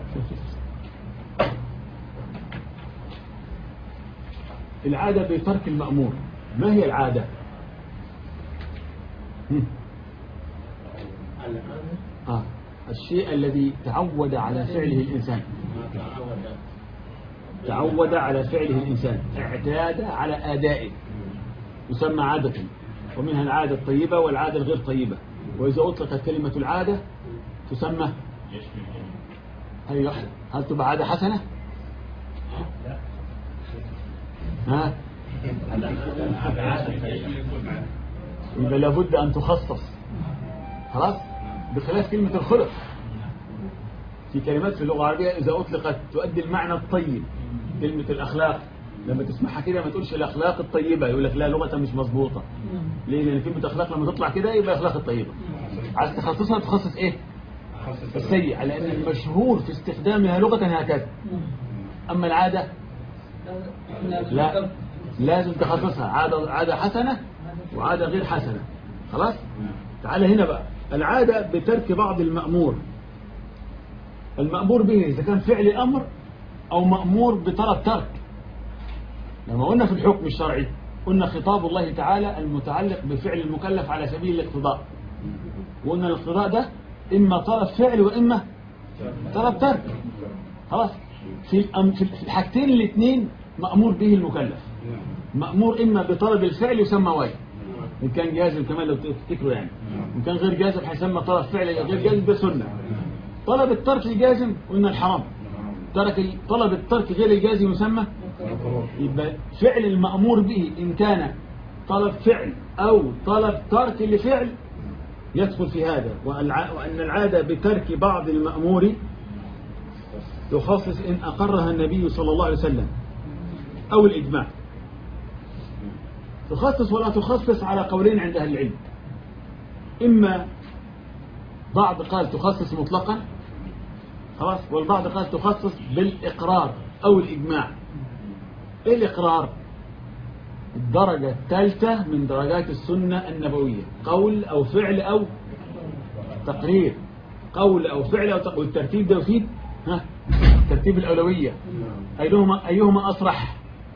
العادة بترك المأمور ما هي العادة هم. الآن آه. الشيء الذي تعود على فعله الإنسان ما تعود تعود على فعله الإنسان اعتاد على أدائه يسمى عادة ومنها العادة الطيبة والعادة الغير طيبة وإذا أطلقت كلمة العادة تسمى يشفي الجميع أيوة هل تبقى عادة حسنة؟ ها؟ يبقى لابد أن تخصص خلاص؟ بخلاف كلمة الخلق في كلمات في اللغة العربية إذا أطلقت تؤدي المعنى الطيب كلمة الأخلاق لما تسمعها كده ما تقولش الأخلاق الطيبة يقول لك لا لغة مش مظبوطة ليه؟ لأن كلمة أخلاق لما تطلع كده يبقى أخلاق الطيبة عايز تخصصها تخصص إيه؟ السيء لأن المشهور في استخدامها لغة هكذا أما العادة لا لازم تخصصها عادة, عادة حسنة وعادة غير حسنة خلاص تعال هنا بقى العادة بترك بعض المأمور المأمور به إذا كان فعل أمر أو مأمور بطلب ترك لما قلنا في الحكم الشرعي قلنا خطاب الله تعالى المتعلق بفعل المكلف على سبيل الاقتضاء وقلنا الاقتضاء ده إما طلب فعل وإما طلب ترك خلاص في الأم- في الحاجتين الاثنين مأمور به المكلف مأمور إما بطلب الفعل يسمى واجب إن كان جازم كمان لو تفتكروا يعني إن كان غير جازم هيسمى طلب فعل غير جازم ده سنة طلب الترك الجازم قلنا الحرام ترك ال- طلب الترك غير الجازم يسمى يبقى فعل المأمور به إن كان طلب فعل أو طلب ترك لفعل يدخل في هذا والع- وأن العادة بترك بعض المأمور يخصص إن أقرها النبي صلى الله عليه وسلم أو الإجماع تخصص ولا تخصص على قولين عند أهل العلم إما بعض قال تخصص مطلقا خلاص والبعض قال تخصص بالإقرار أو الإجماع إيه الإقرار الدرجة الثالثة من درجات السنة النبوية قول أو فعل أو تقرير قول أو فعل أو تقرير والترتيب ده يفيد ها ترتيب الأولوية أيهما, أيهما أصرح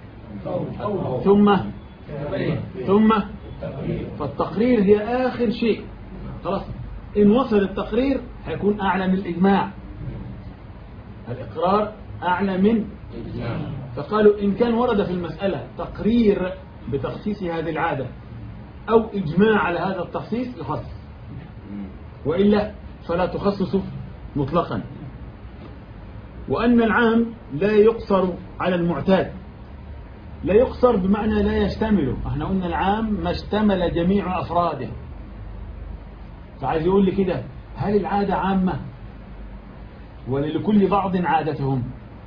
ثم ثم فالتقرير هي آخر شيء خلاص إن وصل التقرير هيكون أعلى من الإجماع الإقرار أعلى من فقالوا إن كان ورد في المسألة تقرير بتخصيص هذه العادة أو إجماع على هذا التخصيص يخصص وإلا فلا تخصص مطلقا وأن العام لا يقصر على المعتاد لا يقصر بمعنى لا يشتمل احنا قلنا العام ما اشتمل جميع أفراده فعايز يقول لي كده هل العادة عامة وللكل بعض عادتهم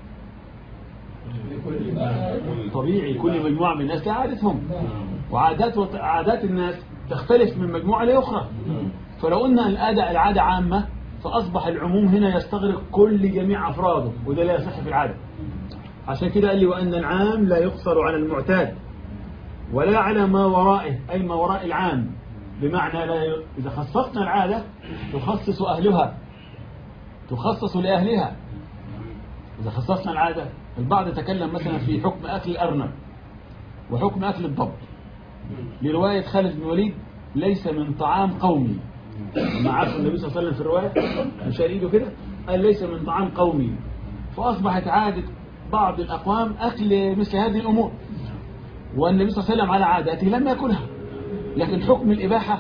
طبيعي كل مجموعة من الناس لها عادتهم وعادات وط- عادات الناس تختلف من مجموعة لأخرى فلو قلنا العادة العادة عامة فأصبح العموم هنا يستغرق كل جميع أفراده وده لا يصح في العادة عشان كده قال لي وأن العام لا يقصر على المعتاد ولا على ما ورائه أي ما وراء العام بمعنى لا ي... إذا خصصنا العادة تخصص أهلها تخصص لأهلها إذا خصصنا العادة البعض يتكلم مثلا في حكم أكل الأرنب وحكم أكل الضب لرواية خالد بن وليد ليس من طعام قومي ما عرف النبي صلى الله عليه وسلم في الرواية مش ايده كده قال ليس من طعام قومي فأصبحت عادة بعض الأقوام أكل مثل هذه الأمور والنبي صلى الله عليه وسلم على عادته لم يأكلها لكن حكم الإباحة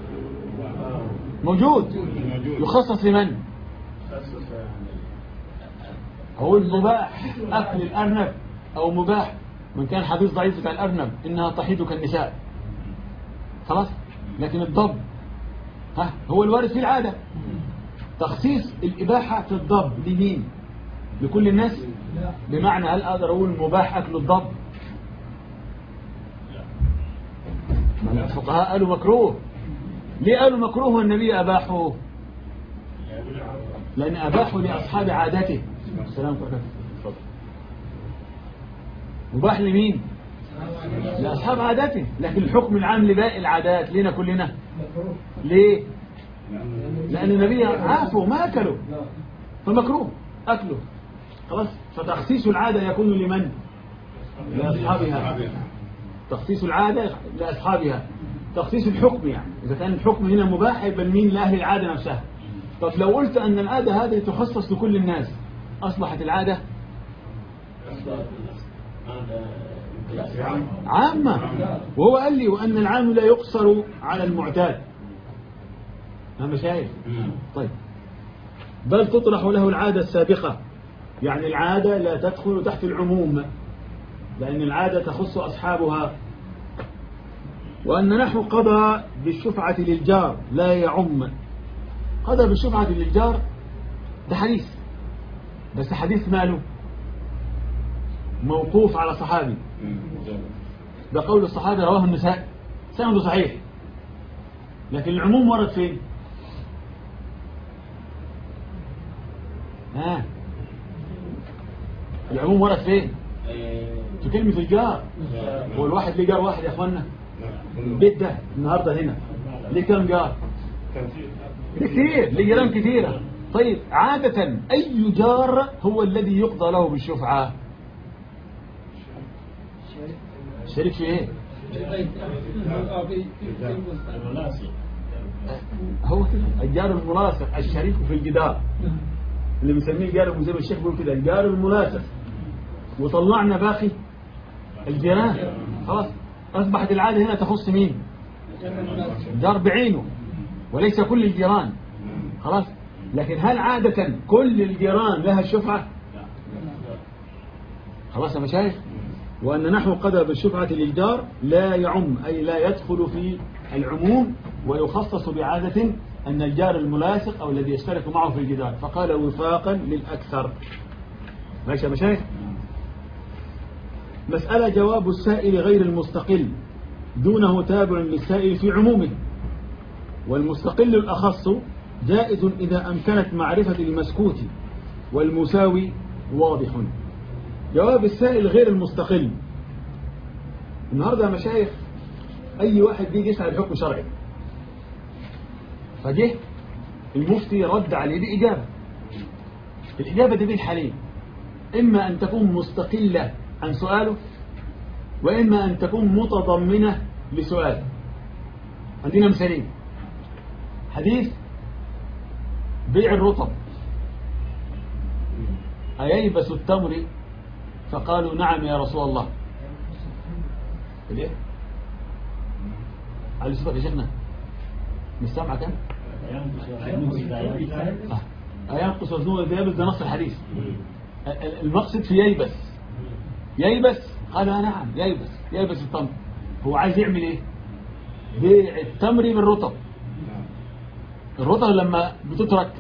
موجود يخصص لمن هو المباح أكل الأرنب أو مباح من كان حديث ضعيف بتاع الأرنب إنها تحيد كالنساء خلاص لكن الضب ها هو الوارد في العادة تخصيص الإباحة في الضب لمين لكل الناس بمعنى هل أقدر أقول مباح أكل الضب ما الفقهاء قالوا مكروه ليه قالوا مكروه والنبي أباحه لأن أباحوا لأصحاب عادته السلام عليكم اتفضل. مباح لمين لأصحاب عادته لكن الحكم العام لباقي العادات لنا كلنا ليه لأن النبي عافوا ما أكلوا فمكروه أكله خلاص فتخصيص العادة يكون لمن لأصحابها تخصيص العادة لأصحابها تخصيص الحكم يعني إذا كان الحكم هنا مباح يبقى مين لأهل العادة نفسها طب لو قلت أن العادة هذه تخصص لكل الناس أصبحت العادة عامة وهو قال لي وأن العام لا يقصر على المعتاد أنا شايف طيب بل تطرح له العادة السابقة يعني العادة لا تدخل تحت العموم لأن العادة تخص أصحابها وأن نحو قضى بالشفعة للجار لا يعم قضى بالشفعة للجار ده حديث بس حديث ماله موقوف على صحابي ده قول الصحابي رواه النساء سنده صحيح لكن العموم ورد فين ها العموم ورد فين في كلمة الجار هو الواحد ليه جار واحد يا اخوانا البيت ده النهاردة هنا ليه كام جار ليه كتير ليه جيران كتيرة طيب عادة أي جار هو الذي يقضى له بالشفعة شريك في ايه هو كده الجار الملاصق الشريك في الجدار اللي بنسميه الجار زي ما الشيخ بيقول كده الجار الملاصق وطلعنا باقي الجيران خلاص أصبحت العادة هنا تخص مين جار بعينه وليس كل الجيران خلاص لكن هل عادة كل الجيران لها الشفعة خلاص يا مشايخ وأن نحو قدر بالشفعة للجار لا يعم أي لا يدخل في العموم ويخصص بعادة أن الجار الملاصق أو الذي يشترك معه في الجدار فقال وفاقا للأكثر ماشي يا مشايخ مسألة جواب السائل غير المستقل دونه تابع للسائل في عمومه والمستقل الأخص جائز إذا أمكنت معرفة المسكوت والمساوي واضح جواب السائل غير المستقل النهاردة يا مشايخ أي واحد بيجي يسأل حكم شرعي فجه المفتي رد عليه بإجابة الإجابة دي بين حالين إما أن تكون مستقلة عن سؤاله وإما أن تكون متضمنة لسؤاله عندنا مثالين حديث بيع الرطب أييبس التمر فقالوا نعم يا رسول الله ليه على صوتك يا شيخنا مش سامعك أنا آه. أينقص وزنه إذا يبس ده نص الحديث ال- ال- المقصد في ييبس ييبس قال نعم ييبس ييبس التمر هو عايز يعمل ايه بيع التمر بالرطب الرطب لما بتترك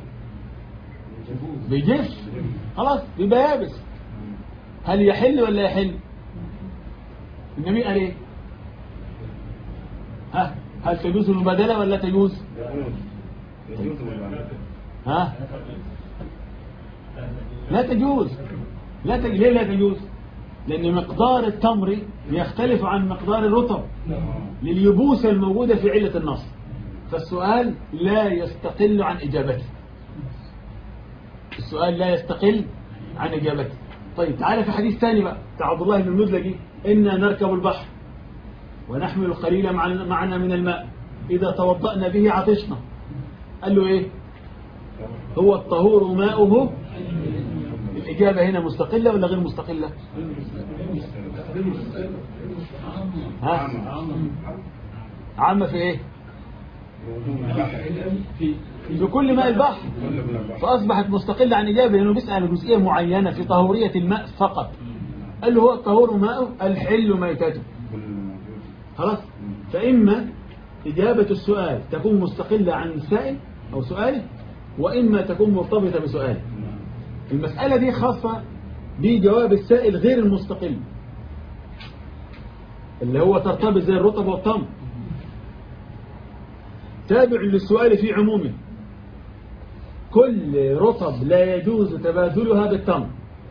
بيجف خلاص بيبقى يابس هل يحل ولا يحل النبي قال ايه ها هل تجوز المبادلة ولا تجوز يجوز يجوز بالمعنى. ها لا تجوز لا تجوز ليه لا تجوز لأن مقدار التمر يختلف عن مقدار الرطب لليبوسة الموجودة في علة النص فالسؤال لا يستقل عن إجابته السؤال لا يستقل عن إجابته طيب تعالى في حديث ثاني بقى بتاع عبد الله بن المزلجي إنا نركب البحر ونحمل القليل معنا معنا من الماء إذا توضأنا به عطشنا قال له إيه هو الطهور ماؤه الإجابة هنا مستقلة ولا غير مستقلة ها عامة في إيه في كل ماء البحر كل من البحر. فأصبحت مستقلة عن إجابة لأنه بيسأل جزئية معينة في طهورية الماء فقط قال له هو الطهور ماؤه الحل ميتته كل موجود. خلاص فإما إجابة السؤال تكون مستقلة عن السائل أو سؤاله وإما تكون مرتبطة بسؤاله المسألة دي خاصة بجواب السائل غير المستقل اللي هو ترتبط زي الرطب والتمر تابع للسؤال في عمومه كل رطب لا يجوز تبادلها بالتمر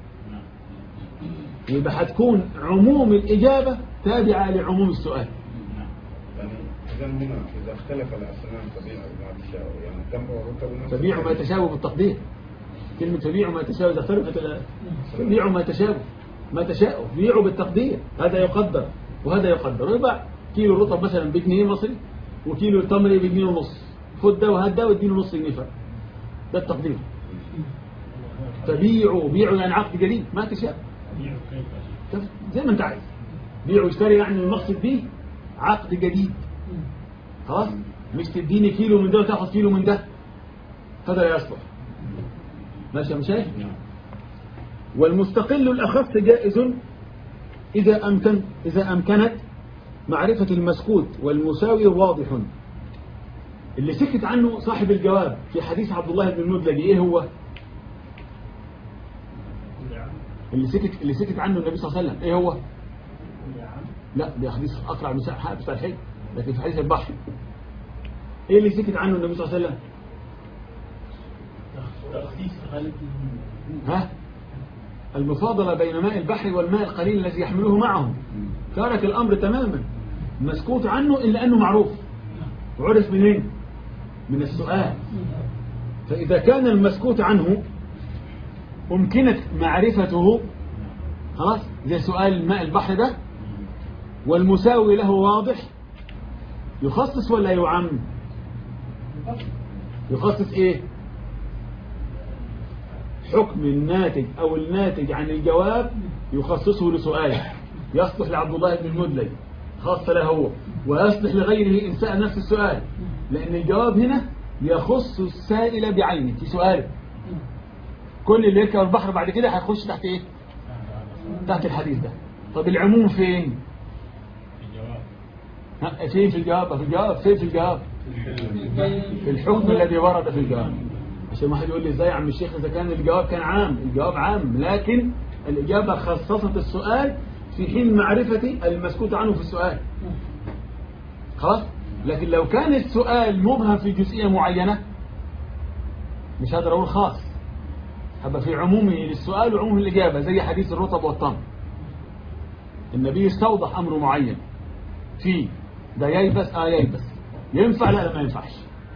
يبقى هتكون عموم الإجابة تابعة لعموم السؤال يعني إذا هنا إذا اختلف الأسنان طبيعة ما تشاء يعني التمر والرطب نفس تبيع ما تشابه بالتقدير كلمة تبيع ما تشابه إذا اختلفت ال- تبيع ما تشابه ما تشاء بيعوا بالتقدير هذا يقدر وهذا يقدر ويباع كيلو الرطب مثلا بجنيه مصري وكيلو التمر بجنيه ونص خد ده وهات ده واديله نص جنيه فرق ده التقدير تبيعوا بيعوا يعني عقد جديد ما تشاء شوف، زي ما انت عايز بيع واشتري يعني المقصد بيه عقد جديد خلاص مش تديني كيلو من ده وتاخد كيلو من ده هذا لا يصلح ماشي يا مشايخ والمستقل الأخف جائز إذا أمكن إذا أمكنت معرفة المسكوت والمساوي واضح اللي سكت عنه صاحب الجواب في حديث عبد الله بن المدلجي إيه هو اللي سكت اللي سكت عنه النبي صلى الله عليه وسلم إيه هو لا ده حديث أقرع بن سعد بتاع الحج لكن في حديث البحر إيه اللي سكت عنه النبي صلى الله عليه وسلم ها المفاضلة بين ماء البحر والماء القليل الذي يحمله معهم ترك الأمر تماما مسكوت عنه إلا أنه معروف وعرف منين من السؤال فإذا كان المسكوت عنه أمكنت معرفته خلاص زي سؤال ماء البحر ده والمساوي له واضح يخصص ولا يعم يخصص ايه حكم الناتج او الناتج عن الجواب يخصصه لسؤاله يصلح لعبد الله بن المدلج خاصة له هو ويصلح لغيره إن سأل نفس السؤال لأن الجواب هنا يخص السائل بعينه في سؤاله كل اللي يركب البحر بعد كده هيخش تحت ايه تحت الحديث ده طب العموم فين الجواب ها، فين في الجواب في الجواب فين في الجواب في الحكم الذي ورد في الجواب عشان واحد يقول لي ازاي يا عم الشيخ اذا كان الجواب كان عام الجواب عام لكن الاجابه خصصت السؤال في حين معرفه المسكوت عنه في السؤال خلاص لكن لو كان السؤال مبهم في جزئيه معينه مش هقدر اقول خاص هبقى في عمومه للسؤال وعموم الاجابه زي حديث الرطب والتمر النبي استوضح امر معين فيه ده ييبس اه ييبس ينفع لا لا ما ينفعش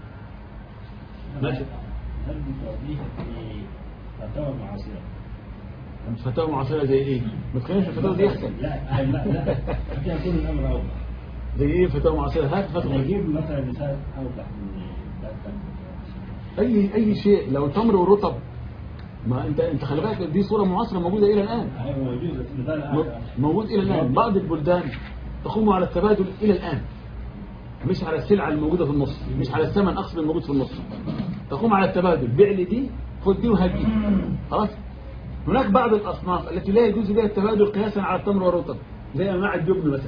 ماشي هل بتوضيح في فتاوى المعاصرة مش فتاوى معاصرة زي ايه ما تخلينش الفتاوى دي احسن لا لا لا حتى يكون الأمر أوضح زي ايه فتاوى معاصرة هات فتوى نجيب مثلا مثال أوضح من ذلك. اي اي شيء لو تمر ورطب ما انت انت خلي بالك دي صوره معاصره موجوده الى الان أيوة موجود بس مثال م- آخر. موجود الى الان بعض البلدان تقوم على التبادل الى الان مش على السلعه الموجوده في النص مش على الثمن اقصد الموجود في النص تقوم على التبادل بيع لي دي خد دي وهات دي خلاص هناك بعض الاصناف التي لا يجوز بها التبادل قياسا على التمر والرطب زي انواع الجبن مثلا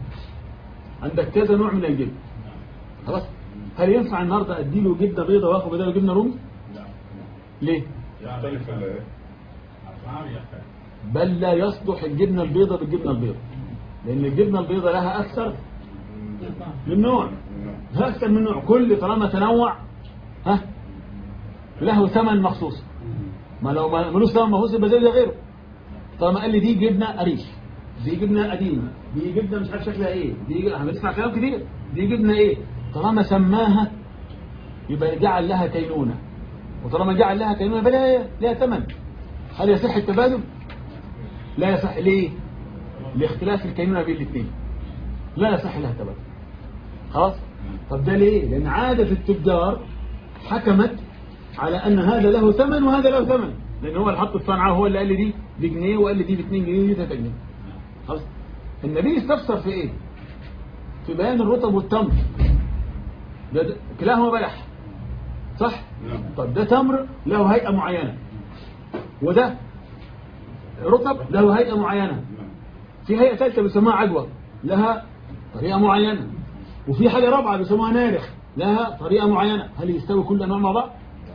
عندك كذا نوع من الجبن خلاص هل ينفع النهارده ادي له جبنه بيضاء واخد بداله جبنه رومي ليه يختلف ال- ما بيختلف بل لا يصلح الجبنه البيضاء بالجبنه البيضاء لان الجبنه البيضاء لها اكثر من نوع لها اكثر من نوع كل طالما تنوع ها له ثمن مخصوص ما لو ما ملوش ثمن مخصوص يبقى زي ده غيره طالما قال لي دي جبنه قريش دي جبنه قديمه دي جبنه مش عارف شكلها ايه دي احنا بنسمع كلام كتير دي جبنه ايه طالما سماها يبقى جعل لها كينونه وطالما جعل لها كينونه يبقى لها لها ثمن هل يصح التبادل لا يصح ليه لاختلاف الكينونه بين الاثنين لا يصح لها التبادل خلاص طب ده ليه لان عاده التجار حكمت على ان هذا له ثمن وهذا له ثمن لان هو اللي حط الصنعه وهو اللي قال لي دي بجنيه وقال لي دي ب 2 جنيه ودي 3 جنيه خلاص النبي استفسر في ايه في بيان الرطب والتمر ده ده- كلاهما بلح صح نعم. طب ده تمر له هيئه معينه وده رطب له هيئه معينه نعم. في هيئة ثالثة بيسموها عجوة لها طريقة معينة وفي حاجة رابعة بيسموها نارخ لها طريقة معينة هل يستوي كل أنواع مع بعض؟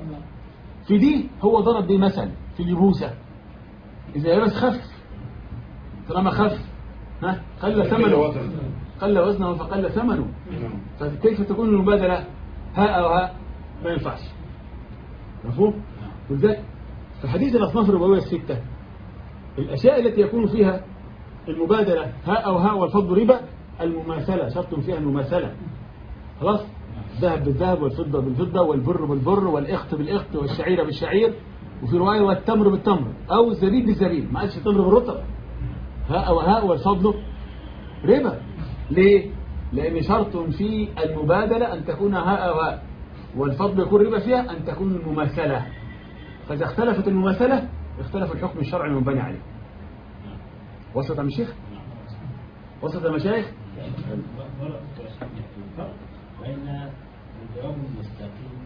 في دي هو ضرب دي مثل في اليبوسة إذا يبس خف طالما خف ها قل ثمنه وزن. قل وزنه فقل ثمنه نعم. فكيف تكون المبادلة هاء أو هاء ما ينفعش مفهوم؟ ولذلك في حديث الأصناف الربوية الستة الأشياء التي يكون فيها المبادلة هاء أو هاء والفضل ربا المماثلة شرط فيها المماثلة خلاص الذهب بالذهب والفضة بالفضة والبر بالبر والإخت بالإخت والشعير بالشعير وفي رواية والتمر بالتمر أو الزبيب بالزبيب ما قالش تمر بالرطب هاء أو هاء والفضل ربا ليه؟ لأن شرط في المبادلة أن تكون هاء أو هاء والفضل يكون ربا فيها أن تكون المماثلة فإذا اختلفت المماثلة اختلف الحكم الشرعي المنبني عليه وصلت يا الشيخ وصلت يا مشايخ فرق الفرق بين الجواب المستقيم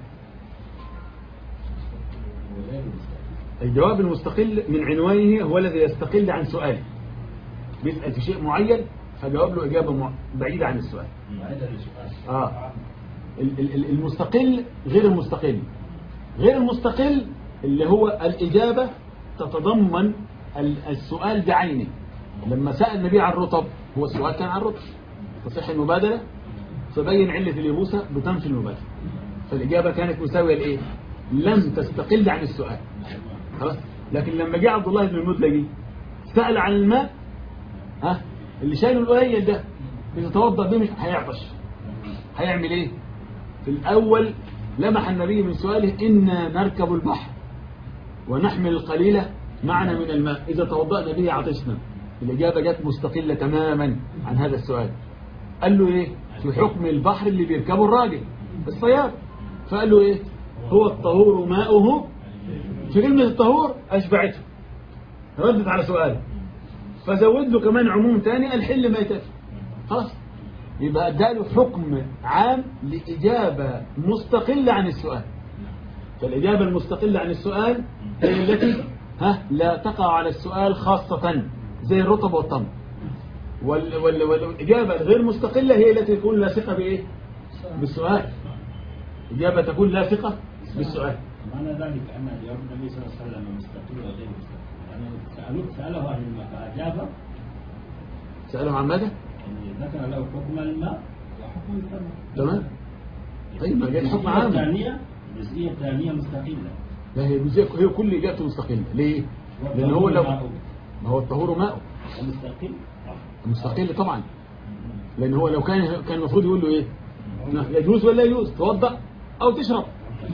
وغير المستقيم الجواب المستقل من عنوانه هو الذي يستقل عن سؤاله بيسأل في شيء معين فجواب له إجابة مع- بعيدة عن السؤال هذا السؤال آه. ال- ال- ال- المستقل غير المستقل غير المستقل اللي هو الإجابة تتضمن ال- السؤال بعينه لما سأل النبي عن الرطب هو السؤال كان عن الرطب تصح المبادلة فبين علة اليبوسة بتنفي المبادلة فالإجابة كانت مساوية لإيه لم تستقل عن السؤال خلاص لكن لما جاء عبد الله بن المدلجي سأل عن الماء ها اللي شايله القليل ده إذا توضأ به مش هيعطش هيعمل ايه في الاول لمح النبي من سؤاله إنا نركب البحر ونحمل القليل معنا من الماء إذا توضأنا به عطشنا الإجابة جت مستقلة تماما عن هذا السؤال قال له إيه في حكم البحر اللي بيركبه الراجل الصياد فقال له إيه هو الطهور ماؤه في كلمة الطهور أشبعته ردت على سؤاله فزود له كمان عموم تاني الحل ميتته خلاص يبقى اداله حكم عام لإجابة مستقلة عن السؤال فالإجابة المستقلة عن السؤال هي التي ها لا تقع على السؤال خاصة زي الرطب والتمر وال وال والإجابة الغير مستقلة هي التي تكون لاصقة بإيه؟ بالسؤال إجابة تكون لاصقة بالسؤال معنى ذلك أن جواب النبي صلى الله عليه وسلم مستقيم وغير مستقيم يعني سألوه سأله عن الماء فأجاب سألهم عن ماذا؟ يعني ذكر له حكم الماء وحكم الثمر تمام طيب ما جاء حكم الجزئية عام الثانية الجزئية الثانية مستقلة لا هي جزئية هي كل إجابته مستقلة ليه؟ لأن هو لو ما هو الطهور ماء مستقل مستقل طبعا لأن هو لو كان كان المفروض يقول له إيه؟ يجوز ولا يجوز توضأ أو تشرب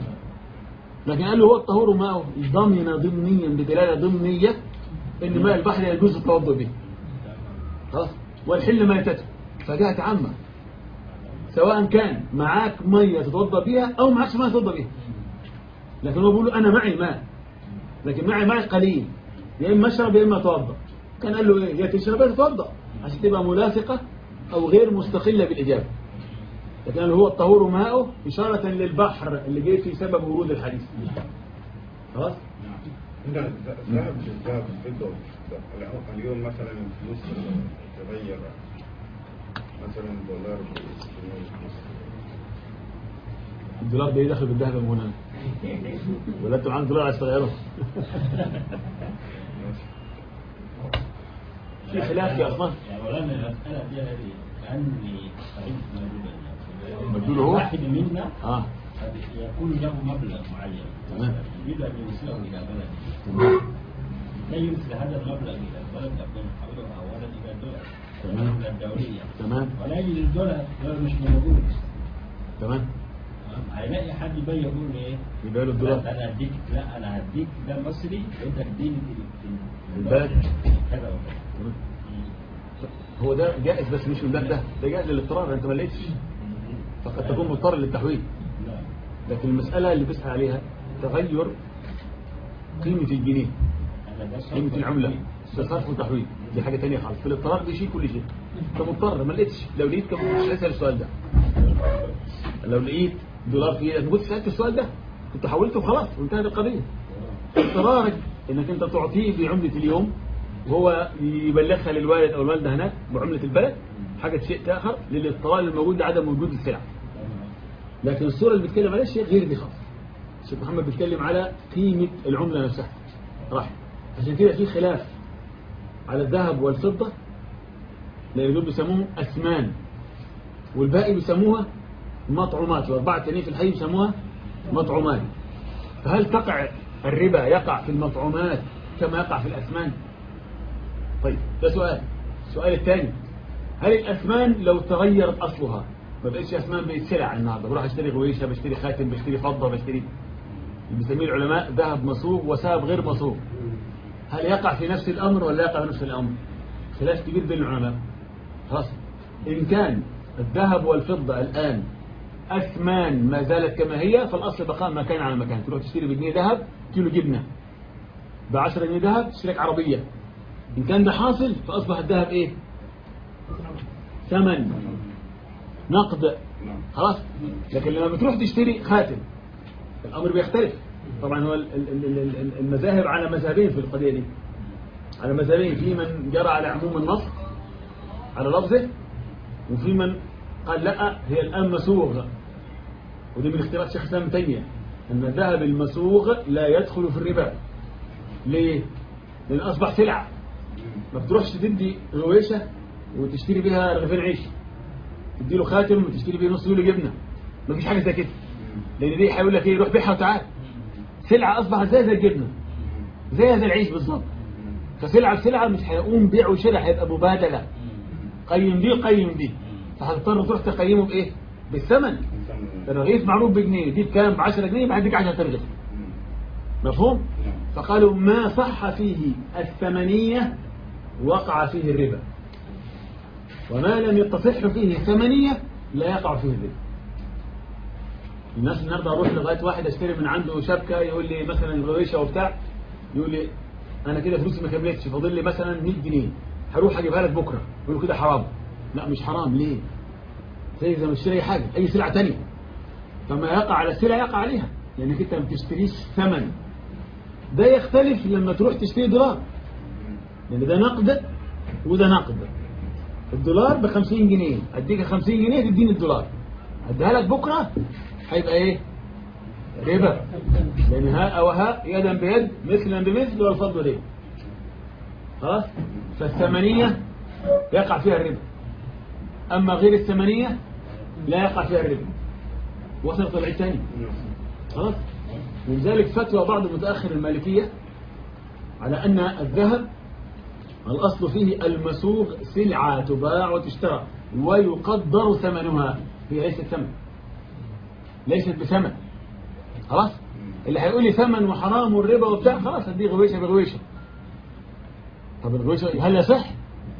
لكن قال له هو الطهور ماءه ضمن ضمنيا بدلالة ضمنية إن ماء البحر يجوز التوضؤ به خلاص والحل ميتته فجاءت عامة سواء كان معاك مية تتوضأ بيها أو معاكش مية تتوضأ بيها لكن هو بيقول له انا معي ماء لكن معي ماء قليل يا اما اشرب يا اما اتوضا كان قال له ايه يا تشرب يا تتوضا عشان تبقى ملاصقه او غير مستقله بالاجابه لكن قال له هو الطهور ماؤه اشاره للبحر اللي جاي فيه سبب ورود الحديث خلاص عندنا الذهب بالذهب الفضة اليوم مثلا الفلوس تغير مثلا دولار الدولار ده يدخل بالذهب يا مولانا ولا انتوا معاك دولار عايز تغيره في خلاف يا اخوان يعني مولانا المسألة دي هذه كأني فهمت موجودة مدلوله هو؟ واحد منا اه قد يكون له مبلغ معين تمام. يريد أن يوصله إلى بلد تمام لا يرسل هذا المبلغ إلى البلد قبل يحوله أولا إلى الدولار تمام. إلى الدولية تمام ولا يجد الدولار الدولار مش موجود تمام هيلاقي حد يبقى يقول له ايه؟ يبقى له الدولار. لا انا هديك لا انا هديك ده مصري وانت تديني في في البلد. كذا وكذا تمام. هو ده جائز بس مش من الباب ده ده جائز للاضطرار انت ما لقيتش فقد تكون مضطر للتحويل لا لكن المسألة اللي بيسأل عليها تغير قيمة الجنيه انا ده صرف قيمة العملة ده صرف وتحويل دي حاجة تانية خالص في الاضطرار بيشيل كل شيء انت مضطر ما لقيتش لو لقيت كم مش هسأل السؤال ده لو لقيت دولار في ايدك ما كنت سألت السؤال ده كنت حولته وخلاص وانتهت القضية اضطرارك انك انت تعطيه بعملة اليوم وهو يبلغها للوالد او الوالدة هناك بعملة البلد حاجة شيء آخر للاضطرار الموجود لعدم وجود السلع لكن الصورة اللي بيتكلم عليها شيء غير دي خالص الشيخ محمد بيتكلم على قيمة العملة نفسها راح عشان كده في خلاف على الذهب والفضة لأن دول بيسموهم أثمان والباقي بيسموها مطعومات الأربعة التانيين في الحي بيسموها مطعومات فهل تقع الربا يقع في المطعومات كما يقع في الأثمان طيب ده سؤال السؤال الثاني هل الأثمان لو تغيرت أصلها ما بقتش أثمان بقت سلع النهارده بروح أشتري غويشة بشتري خاتم بشتري فضة بشتري اللي بيسميه العلماء ذهب مصوغ وساب غير مصوغ هل يقع في نفس الأمر ولا يقع في نفس الأمر خلاف كبير بين العلماء خلاص إن كان الذهب والفضة الآن أثمان ما زالت كما هي فالأصل بقاء ما كان على مكان تروح تشتري بجنيه ذهب كيلو جبنة بعشرة جنيه ذهب تشتريك عربية إن كان ده حاصل فأصبح الذهب إيه ثمن نقد نعم خلاص لكن لما بتروح تشتري خاتم الأمر بيختلف طبعا هو ال- ال- ال- ال- المذاهب على مذهبين في القضية دي على مذهبين في من جرى على عموم النص على لفظه وفي من قال لا هي الآن مسوغ ودي من اختيارات شيخ الإسلام ابن تيمية أن الذهب المسوغ لا يدخل في الربا ليه؟ لأن أصبح سلعة ما بتروحش تدي غويشة وتشتري بيها رغيفين عيش تدي له خاتم وتشتري بيه نص كيلو جبنة ما فيش حاجة زي كده لأن دي هيقول لك إيه روح بيعها وتعال سلعة أصبحت زي زي الجبنة زي زي العيش بالظبط فسلعة بسلعة مش هيقوم بيع وشراء هيبقى مبادلة قيم دي قيم دي فهتضطر تروح تقيمه بإيه؟ بالثمن الرغيف معروف بجنيه دي بكام ب 10 جنيه بعدك 10 ترغيف مفهوم فقالوا ما صح فيه الثمنية وقع فيه الربا وما لم يتصح فيه الثمنية لا يقع فيه الربا الناس النهارده اروح لغايه واحد اشتري من عنده شبكه يقول لي مثلا غويشه وبتاع يقول لي انا كده فلوسي ما كملتش فاضل لي مثلا 100 جنيه هروح اجيبها لك بكره يقول له كده حرام لا مش حرام ليه زي زي ما تشتري اي حاجه اي سلعه ثانيه فما يقع على السلعه يقع عليها لانك انت ما بتشتريش ثمن ده يختلف لما تروح تشتري دولار لان ده نقد وده نقد الدولار ب 50 جنيه اديك 50 جنيه تديني الدولار اديها لك بكره هيبقى ايه ربا لان ها او ها يدا بيد مثلا بمثل والفضل ربا خلاص فالثمنيه يقع فيها الربا اما غير الثمنيه لا يقع فيها الربا وصلت العيد تاني خلاص ولذلك فتوى بعض متأخر المالكية على أن الذهب الأصل فيه المسوغ سلعة تباع وتشترى ويقدر ثمنها هي ليست ثمن ليست بثمن خلاص اللي هيقول لي ثمن وحرام والربا وبتاع خلاص اديه غويشه بغويشه طب الغويشه هل يصح؟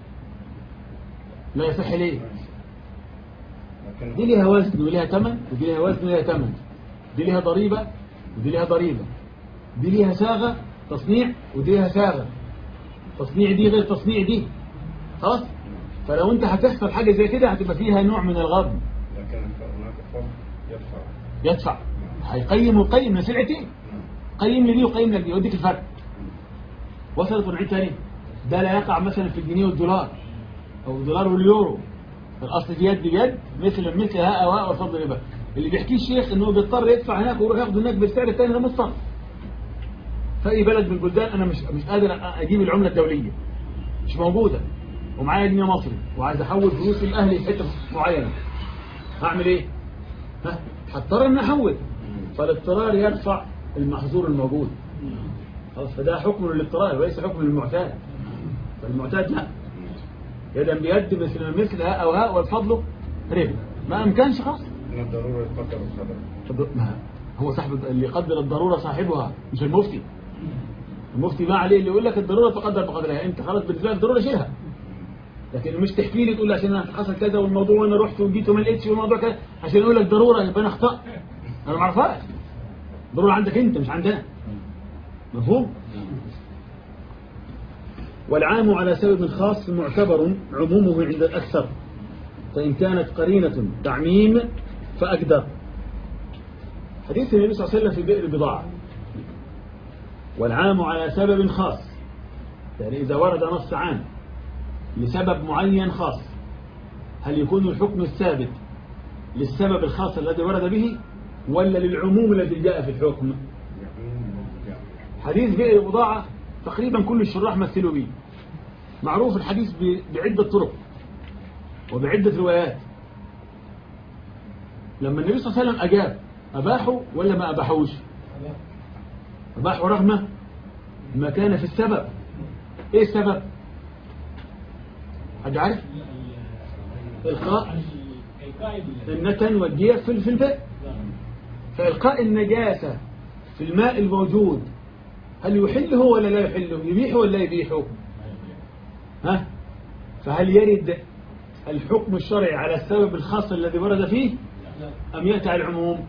لا يصح ليه؟ دي ليها وزن وليها ثمن ودي ليها وزن وليها ثمن دي ليها ضريبة ودي ليها ضريبة دي ليها ساغة تصنيع ودي ليها ساغة تصنيع دي غير تصنيع دي خلاص فلو انت هتحصل حاجة زي كده هتبقى فيها نوع من الغضب لكن هناك فرق يدفع يدفع هيقيم ويقيم من سلعتين قيم لي دي وقيم لك دي يوديك الفرق وصلت ونعيد تاني ده لا يقع مثلا في الجنيه والدولار او الدولار واليورو الاصل في يد بيد مثل مثل ها او وفضل ربا اللي بيحكيه الشيخ انه بيضطر يدفع هناك ويروح ياخده هناك بالسعر الثاني ده مصطلح في اي بلد من البلدان انا مش مش قادر اجيب العمله الدوليه مش موجوده ومعايا جنيه مصري وعايز احول فلوسي لاهلي في حته معينه هعمل ايه؟ ها هضطر ان احول فالاضطرار يرفع المحظور الموجود خلاص فده حكم للاضطرار وليس حكم للمعتاد فالمعتاد لا يدا بيد مثل مثل ها او ها والفضل ربا ما امكنش خلاص من الضرورة يقدر القدر طب ما هو صاحب اللي يقدر الضرورة صاحبها مش المفتي المفتي ما عليه اللي يقول لك الضرورة تقدر بقدرها انت خلاص بالنسبة لك الضرورة شيلها لكن مش تحكي لي تقول لي عشان انا حصل كذا والموضوع وانا رحت وجيت وما لقيتش والموضوع كذا عشان اقول لك ضرورة يبقى انا اخطأت انا ما اعرفهاش ضرورة عندك انت مش عندنا مفهوم والعام على سبب خاص معتبر عمومه عند الأكثر فإن كانت قرينة تعميم فأقدر حديث النبي صلى الله عليه وسلم في بئر بضاعة والعام على سبب خاص يعني إذا ورد نص عام لسبب معين خاص هل يكون الحكم الثابت للسبب الخاص الذي ورد به ولا للعموم الذي جاء في الحكم حديث بئر بضاعة تقريبا كل الشراح مثلوا به معروف الحديث ب- بعدة طرق وبعدة روايات لما النبي صلى الله عليه وسلم أجاب أباحوا ولا ما أباحوش أباحوا رغم ما كان في السبب إيه السبب حد عارف إلقاء النتن والدية في في البئر فإلقاء النجاسة في الماء الموجود هل يحله ولا لا يحله يبيحه ولا لا يبيحه ها فهل يرد الحكم الشرعي على السبب الخاص الذي ورد فيه أم يأتي على العموم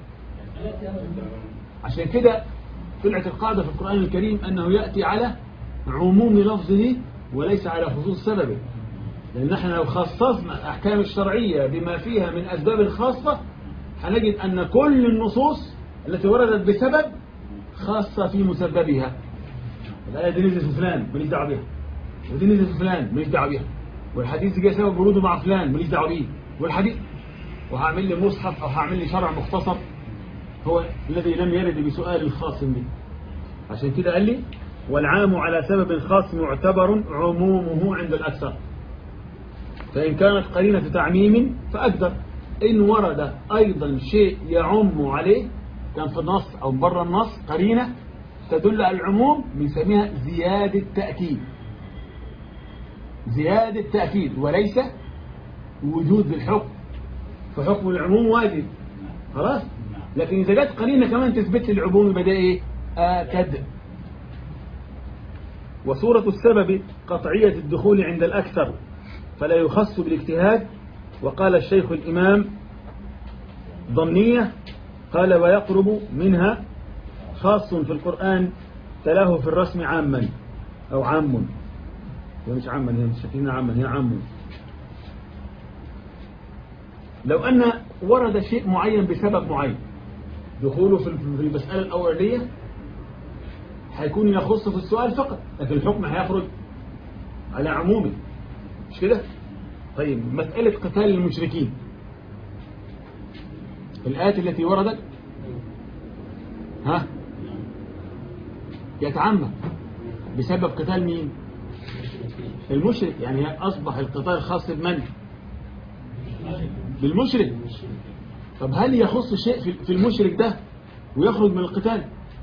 عشان كده طلعت القاعدة في القرآن الكريم أنه يأتي على عموم لفظه وليس على خصوص سببه لأن احنا لو خصصنا الأحكام الشرعية بما فيها من أسباب خاصة هنجد أن كل النصوص التي وردت بسبب خاصة في مسببها الآية دي نزلت في فلان ماليش دعوة بيها ودي نزلت في فلان ماليش دعوة بيها والحديث جه سبب وروده مع فلان ماليش دعوة بيه والحديث وهعمل لي مصحف أو هعمل لي شرع مختصر هو الذي لم يرد بسؤال خاص به عشان كده قال لي والعام على سبب خاص معتبر عمومه عند الأكثر فإن كانت قرينة تعميم فأقدر إن ورد أيضا شيء يعم عليه كان في النص أو بره النص قرينة تدل على العموم بنسميها زيادة تأكيد زيادة تأكيد وليس وجود للحكم فحكم العموم واجب خلاص لكن إذا جت قرينة كمان تثبت لي العموم يبقى ده إيه آكد وصورة السبب قطعية الدخول عند الأكثر فلا يخص بالاجتهاد وقال الشيخ الإمام ضمنية قال ويقرب منها خاص في القرآن تلاه في الرسم عاما أو عام هي مش عاما هي مش شايفينها عاما هي عام لو أن ورد شيء معين بسبب معين دخوله في في المسألة الأولية هيكون يخص في السؤال فقط لكن الحكم هيخرج على عمومه مش كده طيب مسألة قتال المشركين الآيات التي وردت ها يتعمد بسبب قتال مين المشرك يعني أصبح القتال الخاص بمن بالمشرك طب هل يخص شيء في- في المشرك ده ويخرج من القتال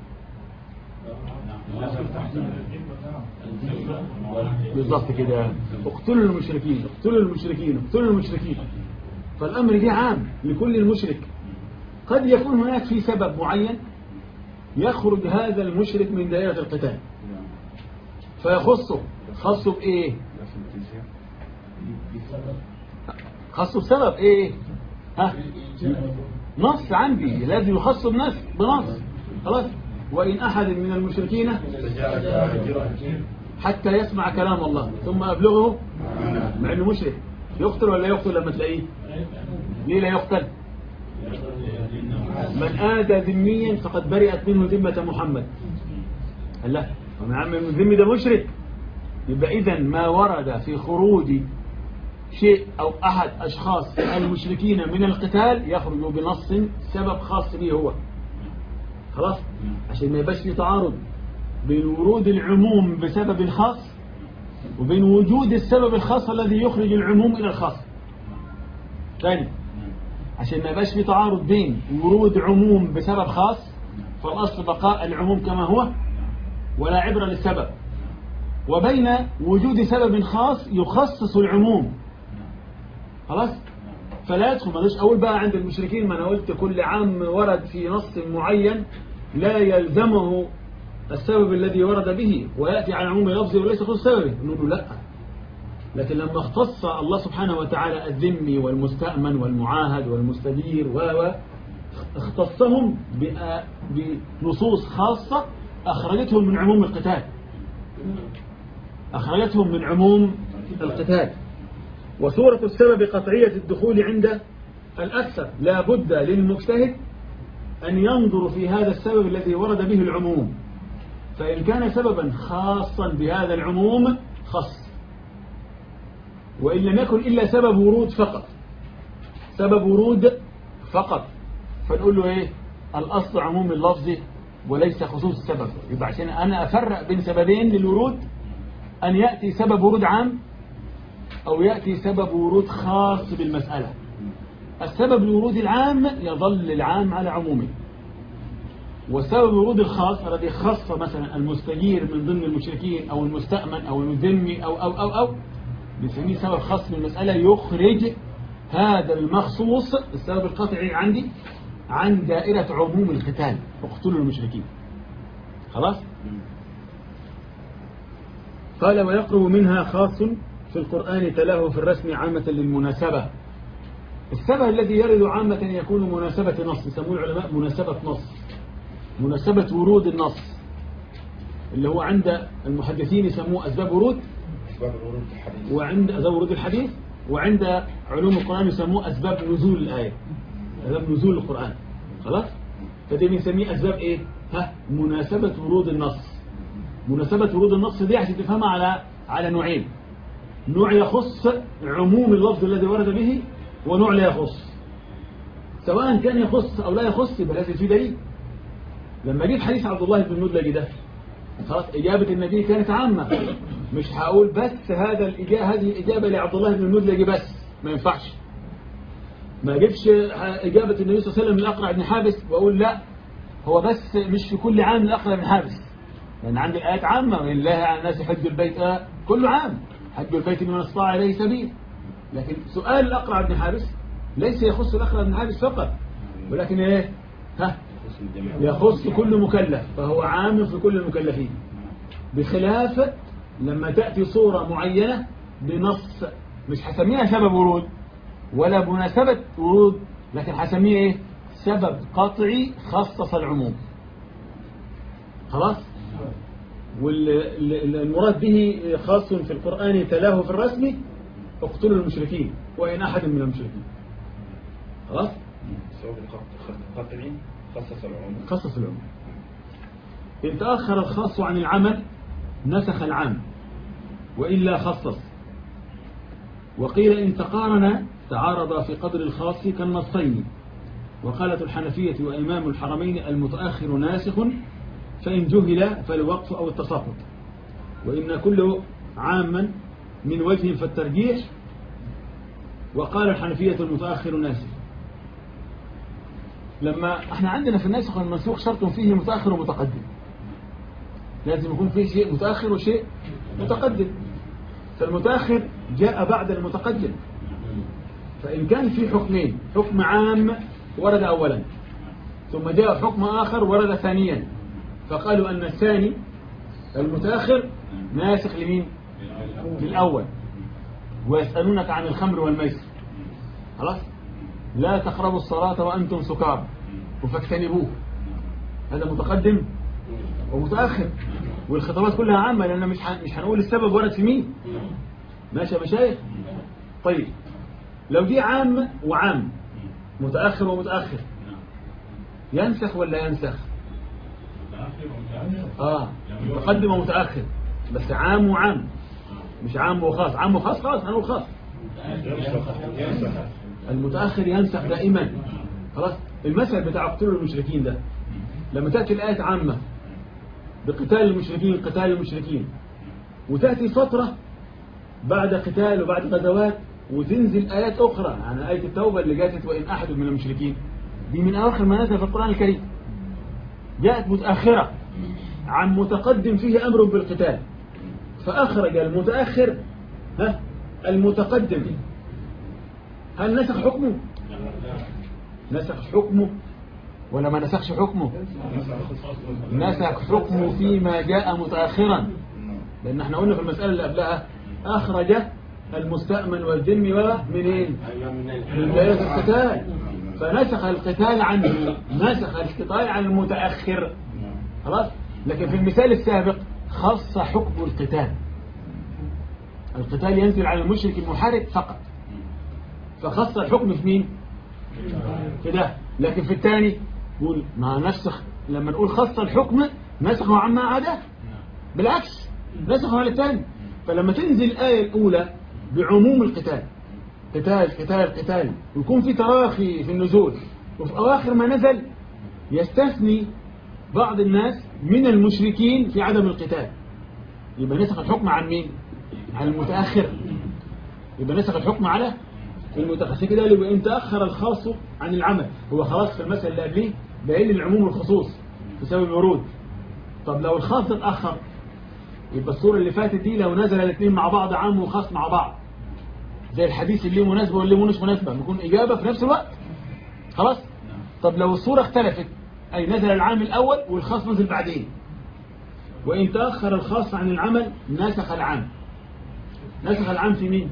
بالضبط كده اقتلوا المشركين اقتلوا المشركين اقتلوا المشركين فالأمر ده عام لكل المشرك قد يكون هناك في سبب معين يخرج هذا المشرك من دائرة القتال فيخصه خصه بإيه نفس الجزية خصه بسبب إيه ها نص عندي لازم يخص بنص بنص خلاص وإن أحد من المشركين حتى يسمع كلام الله ثم أبلغه مع أنه مشرك يقتل ولا يقتل لما تلاقيه ليه لا يقتل من آذى ذميا فقد برئت منه ذمة محمد قال لا ومن عم من ذمي ده مشرك يبقى إذا ما ورد في خروج شيء أو أحد أشخاص المشركين من القتال يخرج بنص سبب خاص به هو خلاص عشان ما يبقاش في تعارض بين ورود العموم بسبب خاص وبين وجود السبب الخاص الذي يخرج العموم إلى الخاص ثاني عشان ما يبقاش في تعارض بين ورود عموم بسبب خاص فالأصل بقاء العموم كما هو ولا عبرة للسبب وبين وجود سبب خاص يخصص العموم خلاص فلا يدخل ملوش أقول بقى عند المشركين ما أنا قلت كل عام ورد في نص معين لا يلزمه السبب الذي ورد به ويأتي على عموم لفظه وليس خصوص سببه نقول له لا لكن لما اختص الله سبحانه وتعالى الذمي والمستأمن والمعاهد والمستدير و و اختصهم بأ- بنصوص خاصة أخرجتهم من عموم القتال أخرجتهم من عموم القتال وصورة السبب قطعية الدخول عند الأكثر لا بد للمجتهد أن ينظر في هذا السبب الذي ورد به العموم فإن كان سببا خاصا بهذا العموم خص وإن لم يكن إلا سبب ورود فقط سبب ورود فقط فنقول له إيه الأصل عموم اللفظ وليس خصوص السبب يبقى عشان أنا أفرق بين سببين للورود أن يأتي سبب ورود عام أو يأتي سبب ورود خاص بالمسألة السبب الورود العام يظل العام على عمومه والسبب الورود الخاص الذي خص مثلا المستجير من ضمن المشركين أو المستأمن أو المذمي أو أو أو أو بنسميه سبب خاص بالمسألة يخرج هذا المخصوص السبب القطعي عندي عن دائرة عموم القتال اقتلوا المشركين خلاص قال ويقرب منها خاص في القرآن تلاه في الرسم عامة للمناسبة السبب الذي يرد عامة يكون مناسبة نص يسموه العلماء مناسبة نص مناسبة ورود النص اللي هو عند المحدثين يسموه أسباب ورود أسباب الورود في الحديث وعند أسباب ورود الحديث وعند علوم القرآن يسموه أسباب نزول الآية أسباب نزول القرآن خلاص فدي بنسميه أسباب إيه ها مناسبة ورود النص مناسبة ورود النص دي عشان تفهمها على على نوعين نوع يخص عموم اللفظ الذي ورد به ونوع لا يخص سواء كان يخص أو لا يخص يبقى لازم في دليل لما جيت حديث عبد الله بن مدلج ده خلاص إجابة النبي كانت عامة مش هقول بس هذا الإجابة هذه الإجابة لعبد الله بن المدلج بس ما ينفعش ما أجيبش إجابة النبي صلى الله عليه وسلم للأقرع بن حابس وأقول لا هو بس مش في كل عام للأقرع بن حابس لأن عندي الآيات عامة وإن الله على الناس حج البيت آه، كله عام حج البيت من استطاع إليه سبيل لكن سؤال الأقرع بن حابس ليس يخص الأقرع بن حابس فقط ولكن إيه ها خصوص الجميع يخص كل مكلف فهو عام في كل المكلفين بخلاف لما تأتي صورة معينة بنص مش هسميها سبب ورود ولا مناسبة ورود لكن هسميها ايه سبب قطعي خصص العموم خلاص والمراد به خاص في القرآن تلاه في الرسم اقتلوا المشركين وإن أحد من المشركين خلاص سبب القط- قطعي خصص العموم خصص العموم إن تأخر الخاص عن العمل نسخ العام وإلا خصص وقيل إن تقارن تعارض في قدر الخاص كالنصين وقالت الحنفية وإمام الحرمين المتأخر ناسخ فإن جهل فالوقف أو التساقط وإن كل عاما من وجه فالترجيح وقال الحنفية المتأخر ناسخ لما احنا عندنا في الناسخ والمنسوخ شرط فيه متأخر ومتقدم لازم يكون فيه شيء متأخر وشيء متقدم فالمتأخر جاء بعد المتقدم فإن كان في حكمين حكم عام ورد أولا ثم جاء حكم آخر ورد ثانيا فقالوا أن الثاني المتأخر ناسخ لمين للأول ويسألونك عن الخمر والميسر خلاص لا تقربوا الصلاة وأنتم سكارى فاجتنبوه هذا متقدم ومتأخر والخطابات كلها عامة لأن مش ح- مش هنقول السبب ورد في مين ماشي يا مشايخ طيب لو دي عام وعام متأخر ومتأخر ينسخ ولا ينسخ متأخر ومتأخر اه متقدم ومتأخر بس عام وعام مش عام وخاص عام وخاص خلاص هنقول خاص ينسخ المتأخر ينسخ دائما خلاص المثل بتاع قتلوا المشركين ده لما تأتي الآية عامة بقتال المشركين قتال المشركين وتأتي فترة بعد قتال وبعد غزوات وتنزل آيات أخرى يعني آية التوبة اللي جاءت وإن أحد من المشركين دي من أواخر ما نزل في القرآن الكريم جاءت متأخرة عن متقدم فيه أمر بالقتال فأخرج المتأخر ها المتقدم هل نسخ حكمه نسخ حكمه ولا ما نسخش حكمه نسخ حكمه فيما جاء متأخرا لأن احنا قلنا في المسألة اللي قبلها أخرج المستأمن والذمي منين أيوة من من بداية القتال فنسخ القتال عن نسخ القتال عن المتأخر خلاص لكن في المثال السابق خص حكم القتال القتال ينزل على المشرك المحارب فقط فخص الحكم في مين في ده لكن في الثاني يقول ما نسخ لما نقول خص الحكم نسخه عما عداه بالعكس نسخه على الثاني فلما تنزل الآية الأولى بعموم القتال قتال قتال قتال ويكون في تراخي في النزول وفي أواخر ما نزل يستثني بعض الناس من المشركين في عدم القتال يبقى نسخ الحكم عن مين؟ عن المتأخر يبقى نسخ الحكم على المتأخر عشان كده قالوا إن تأخر الخاص عن العمل هو خلاص في المثل اللي قبليه باين العموم والخصوص بسبب الورود طب لو الخاص اتأخر يبقى الصورة اللي فاتت دي لو نزل الاثنين مع بعض عام وخاص مع بعض زي الحديث اللي مناسبة واللي مش مناسبة بيكون إجابة في نفس الوقت خلاص طب لو الصورة اختلفت أي نزل العام الأول والخاص نزل بعدين وإن تأخر الخاص عن العمل نسخ العام نسخ العام في مين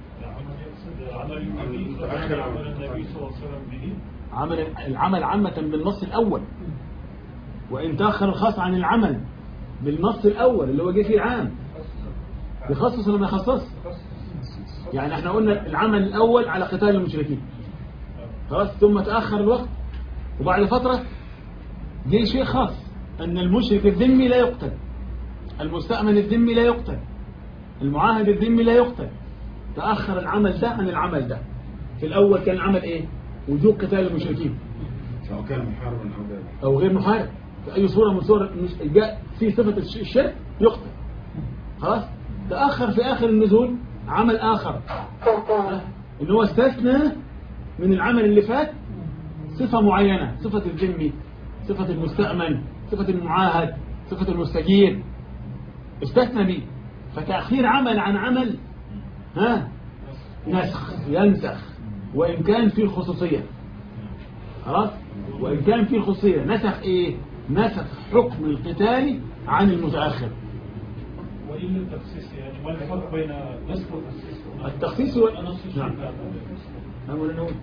عمل العمل عامة بالنص الأول وإن تأخر الخاص عن العمل بالنص الأول اللي هو جه فيه العام يخصص ولا ما يخصص يعني احنا قلنا العمل الأول على قتال المشركين خلاص ثم تأخر الوقت وبعد فترة جه شيء خاص أن المشرك الذمي لا يقتل المستأمن الذمي لا يقتل المعاهد الذمي لا يقتل تأخر العمل ده عن العمل ده في الأول كان العمل إيه وجوب قتال المشركين سواء كان محاربا او غيره أو غير محارب في أي صورة من صور مش- جاء في صفة الش- الشرك يقتل خلاص تأخر في آخر النزول عمل آخر إن هو استثنى من العمل اللي فات صفة معينة صفة الذمي صفة المستأمن صفة المعاهد صفة المستجير استثنى دي فتأخير عمل عن عمل ها نسخ ينسخ وإن كان في الخصوصية خلاص وإن كان في الخصوصية نسخ إيه نسخ حكم القتال عن المتأخر وإلا التخصيص يعني ما الفرق بين نسخ وتخصيص؟ التخصيص هو نص نعم الشركات نعم ولا نقول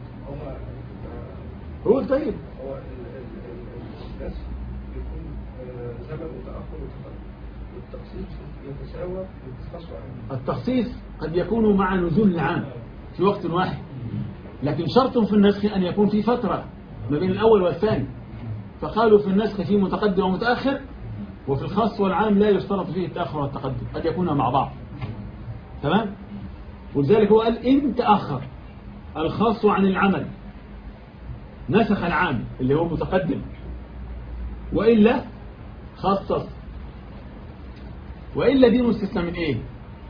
قول طيب هو الناس يكون آه، زمن متأخر وتقدم والتخصيص يتساوى بالخصوة عن التخصيص قد يكون مع نزول العام في وقت واحد لكن شرط في النسخ أن يكون في فترة ما بين الأول والثاني فقالوا في النسخ في متقدم ومتأخر وفي الخاص والعام لا يشترط فيه التأخر والتقدم قد يكون مع بعض تمام ولذلك هو قال إن تأخر الخاص عن العمل نسخ العام اللي هو متقدم وإلا خصص وإلا دي مستثنى من إيه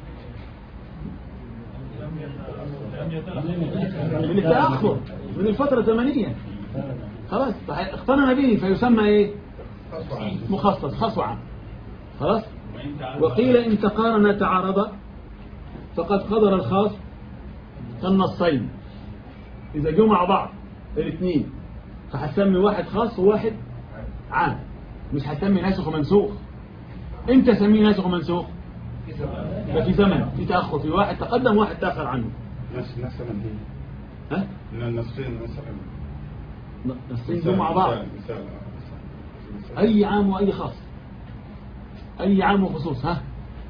من التأخر من الفترة الزمنية خلاص اقترن به فيسمى ايه مخصص خصو عام خلاص وقيل إن تقارن تعارض فقد قدر الخاص كالنصين إذا جو مع بعض الاثنين فهتسمي واحد خاص وواحد عام مش هتسمي ناسخ ومنسوخ امتى سميه ناسخ ومنسوخ ده في زمن في تأخر في واحد تقدم واحد تأخر عنه نفس نفس من ها من النصفين مثلا نصين جو مع بعض مثال مثال أي عام وأي خاص أي عام وخصوص ها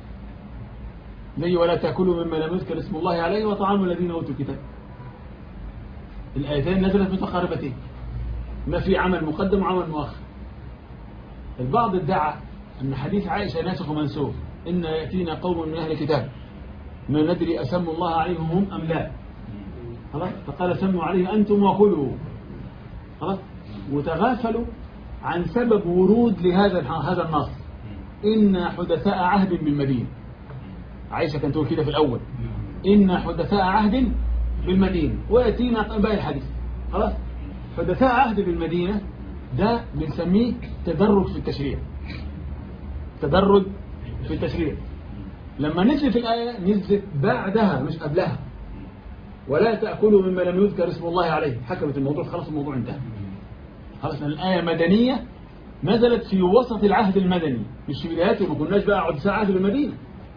زي ولا تأكلوا مما لم يذكر اسم الله عليه وطعام الذين أوتوا الكتاب الآيتين نزلت متقاربتين ما في عمل مقدم وعمل مؤخر البعض ادعى أن حديث عائشة ناسخ ومنسوخ إن يأتينا قوم من أهل الكتاب ما ندري أسموا الله عليهم هم أم لا خلاص فقال سموا عليه أنتم وكلوا خلاص وتغافلوا عن سبب ورود لهذا هذا النص إن حدثاء عهد بالمدينة عائشة كانت تقول كده في الأول إن حدثاء عهد بالمدينة ويأتينا باقي الحديث خلاص حدثاء عهد بالمدينة ده بنسميه تدرج في التشريع تدرج في التشريع لما نزلت الآية نزلت بعدها مش قبلها ولا تأكلوا مما لم يذكر اسم الله عليه حكمت الموضوع خلاص الموضوع انتهى خلاص الآية مدنية نزلت في وسط العهد المدني مش في بدايته ما كناش بقى عد ساعة عهد بالمدينة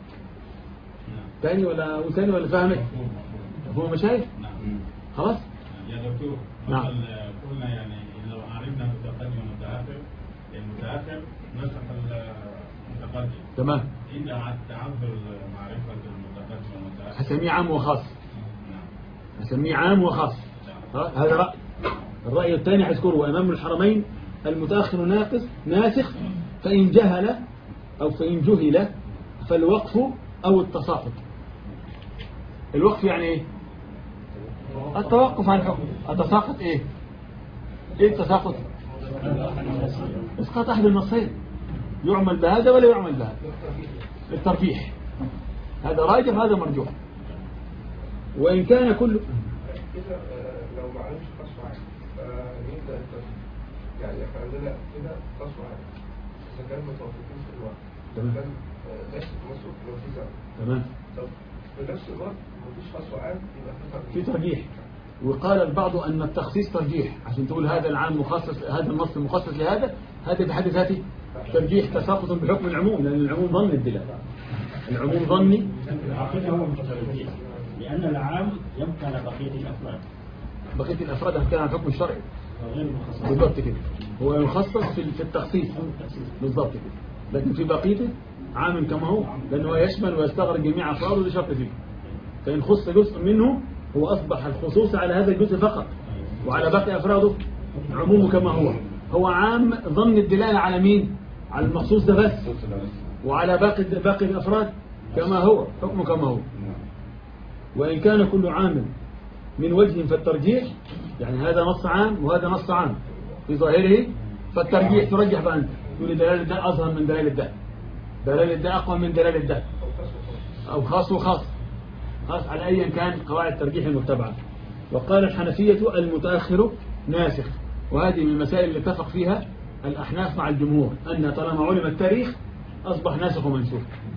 تاني ولا وثاني ولا فاهمك هو مشايخ خلاص يا دكتور نعم. مثلا قلنا يعني لو عرفنا متقدم ومتأخر المتأخر نسخ المتقدم تمام عند تعذر معرفة المتقدم والمتأخر هسميه عام وخاص نعم. هسميه عام وخاص ها؟ هذا رأي الرأي الثاني هذكره أمام الحرمين المتأخر ناقص ناسخ فإن جهل أو فإن جهل فالوقف أو التساقط الوقف يعني إيه التوقف عن الحكم التساقط إيه إيه التساقط إسقاط أحد النصين يعمل بهذا ولا يعمل بهذا الترفيح هذا راجح هذا مرجوح وإن كان كل كده آه، لو ما عرفش قصر عادي فيبدا التصوير يعني احنا عندنا كده قصر عادي اذا كان متوافقين في الوقت تمام. كان آه، ليس مصروف لو في زمن تمام طب في نفس الوقت مفيش قصر عادي يبقى في في ترجيح ترجيح وقال البعض أن التخصيص ترجيح عشان تقول هذا العام مخصص هذا النص مخصص لهذا هذا بحد ذاته ترجيح تساقط بحكم العموم لأن العموم ظن الدلالة العموم ظني العقيدة هو المتفرقين لأن العام يبقى على بقية الأفراد بقية الأفراد هتكلم عن الحكم الشرعي وغير المخصصين بالضبط كده هو يخصص في في التخصيص بالضبط كده لكن في بقيته عام كما هو لأنه يشمل ويستغرق جميع أفراده لشرط فيه فإن خص جزء منه هو أصبح الخصوص على هذا الجزء فقط وعلى باقي أفراده عمومه كما هو هو عام ضمن الدلالة على مين؟ على المخصوص ده بس وعلى باقي باقي الأفراد كما هو حكمه كما هو وإن كان كل عام من وجه فالترجيح يعني هذا نص عام وهذا نص عام في ظاهره فالترجيح ترجح بقى أنت تقول دلالة ده أظهر من دلالة ده دلالة ده أقوى من دلالة ده أو خاص وخاص خاص على أيا كان قواعد الترجيح المتبعة وقال الحنفية المتأخر ناسخ وهذه من المسائل اللي اتفق فيها الأحناف مع الجمهور أن طالما علم التاريخ أصبح ناسخ ومنسوخ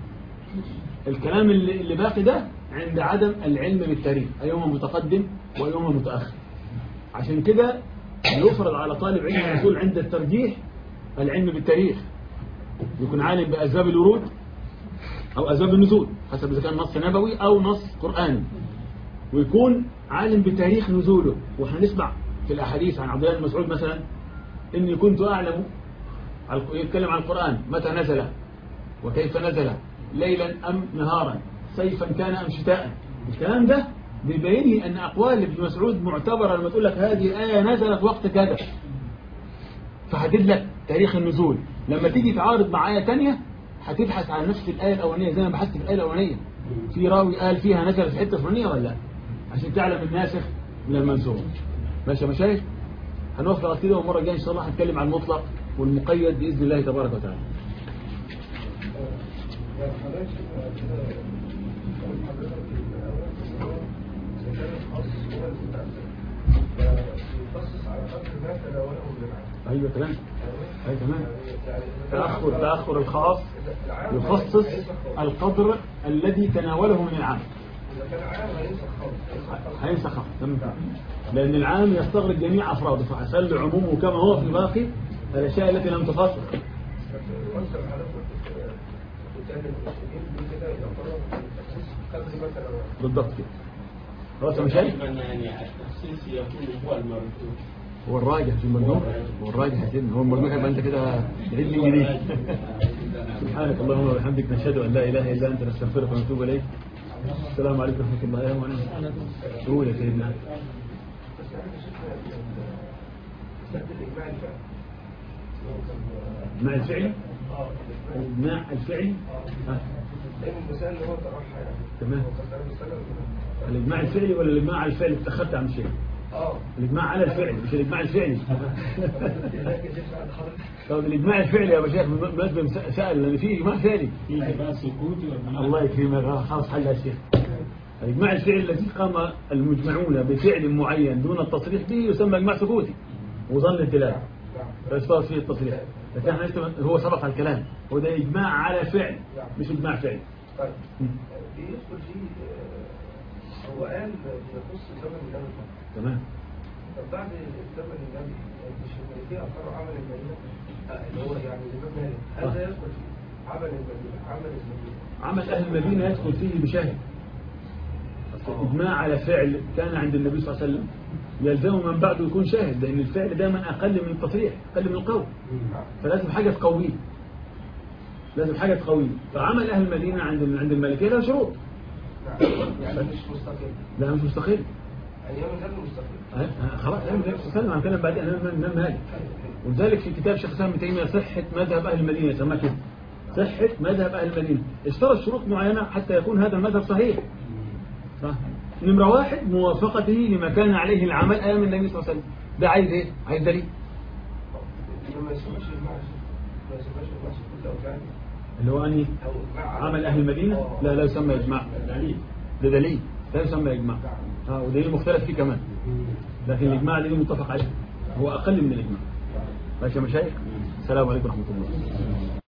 الكلام اللي اللي باقي ده عند عدم العلم بالتاريخ أيهما متقدم وأيهما متأخر عشان كده يفرض على طالب علم الأصول عند الترجيح العلم بالتاريخ يكون عالم بأسباب الورود أو أسباب النزول حسب إذا كان نص نبوي أو نص قرآني ويكون عالم بتاريخ نزوله واحنا نسمع في الأحاديث عن عبد الله بن مسعود مثلا إني كنت أعلم على- يتكلم عن القرآن متى نزل وكيف نزل ليلا أم نهارا صيفا كان أم شتاء الكلام ده بيبين لي أن أقوال ابن مسعود معتبرة لما تقول لك هذه الآية نزلت وقت كذا فحدد لك تاريخ النزول لما تيجي تعارض مع آية تانية هتبحث عن نفس الآية الأولانية زي ما بحثت في الآية الأولانية في راوي قال فيها نزلت في حتة فلانية ولا لا عشان تعلم الناسخ من المنسوخ ماشي يا مشايخ هنوقف على كده والمرة الجاية إن شاء الله هنتكلم عن المطلق والمقيد بإذن الله تبارك وتعالى يعني حضرتك كده قول حضرتك الأول إذا كان الخاص هو المتأثر فيخصص على قدر ما تناوله من العام أيوة تمام أيوة تمام يعني تأخر تأخر الخاص العام يخصص هينسخ خالص. القدر الذي تناوله من العام إذا كان عام هينسخ خالص هينسخ خالص. هينسخ تمام لأن العام يستغرق جميع أفراده فحسن عمومه كما هو في باقي الأشياء التي لم تخصص فسر حضرتك قدام المسلمين دي كده يعتبر تخصيص قدر ما تناوله بالضبط كده خلاص يا مشايخ تقريبا يعني التخصيص يكون هو المردود هو الراجح في المجموع هو الراجح يا سيدنا هو المجموع يبقى انت كده تعيد لي جنيه سبحانك اللهم وبحمدك نشهد ان لا اله الا انت نستغفرك ونتوب اليك السلام عليكم ورحمه الله وبركاته قول يا سيدنا بس احنا شفنا مسألة الإجماع الفعل مع الفعل اه مع الفعل ها لأن المسائل اللي هو طرحها يعني تمام. هو كان كلام السلف الاجماع الفعلي ولا الاجماع على الفعل اتخذت عن شيء اه الاجماع على الفعل مش الاجماع الفعلي لكن دي بعد حضرتك طب الاجماع الفعلي يا شيخ بالنسبه سال لان في اجماع فعلي في بقى سكوتي والمنع الله يكرمك خلاص حل يا شيخ الإجماع الفعلي الذي قام المجمعون بفعل معين دون التصريح به يسمى إجماع سكوتي وظن الدلالة فيشترط فيه التصريح لكن احنا لسه هو سبق الكلام هو ده إجماع على فعل مش إجماع فعل طيب بيدخل فيه آه، هو قال بيخص زمن النبي فقط. تمام طب بعد زمن النبي مش الملكية أقروا عمل المدينة آه، اللي هو يعني الإمام مالك هل ده يدخل فيه عمل المدينة عمل المدينة عمل أهل المدينة يدخل فيه بشاهد أصل إجماع على فعل كان عند النبي صلى الله عليه وسلم يلزم من بعده يكون شاهد لأن الفعل دائما أقل من التصريح أقل من القول فلازم حاجة تقويه لازم حاجة تقويه فعمل أهل المدينة عند عند الملكية له شروط نعم. يعني مش مستقل لا مش مستقل أيام النبي مستقل أه، أه، خلاص أنا النبي صلى الله عليه وسلم عن كلام بعدين أنا من مالك ولذلك في كتاب شيخ الإسلام ابن تيمية صحة مذهب أهل المدينة يسمى كده صحة مذهب أهل المدينة اشترط شروط معينة حتى يكون هذا المذهب صحيح صح نمرة واحد موافقته لما كان عليه العمل أيام النبي صلى الله عليه وسلم ده عايز إيه؟ عايز دليل يبقى ما يسمعش إجماع ما يسمعش إجماع سكوت أو فعل اللي هو أنهي أو إجماع على- عمل أهل المدينة آه. لا لا يسمى إجماع دليل ده دليل لا يسمى إجماع اه ودليل مختلف فيه كمان لكن الإجماع دليل متفق عليه هو أقل من الإجماع ماشي يا مشايخ السلام عليكم ورحمة الله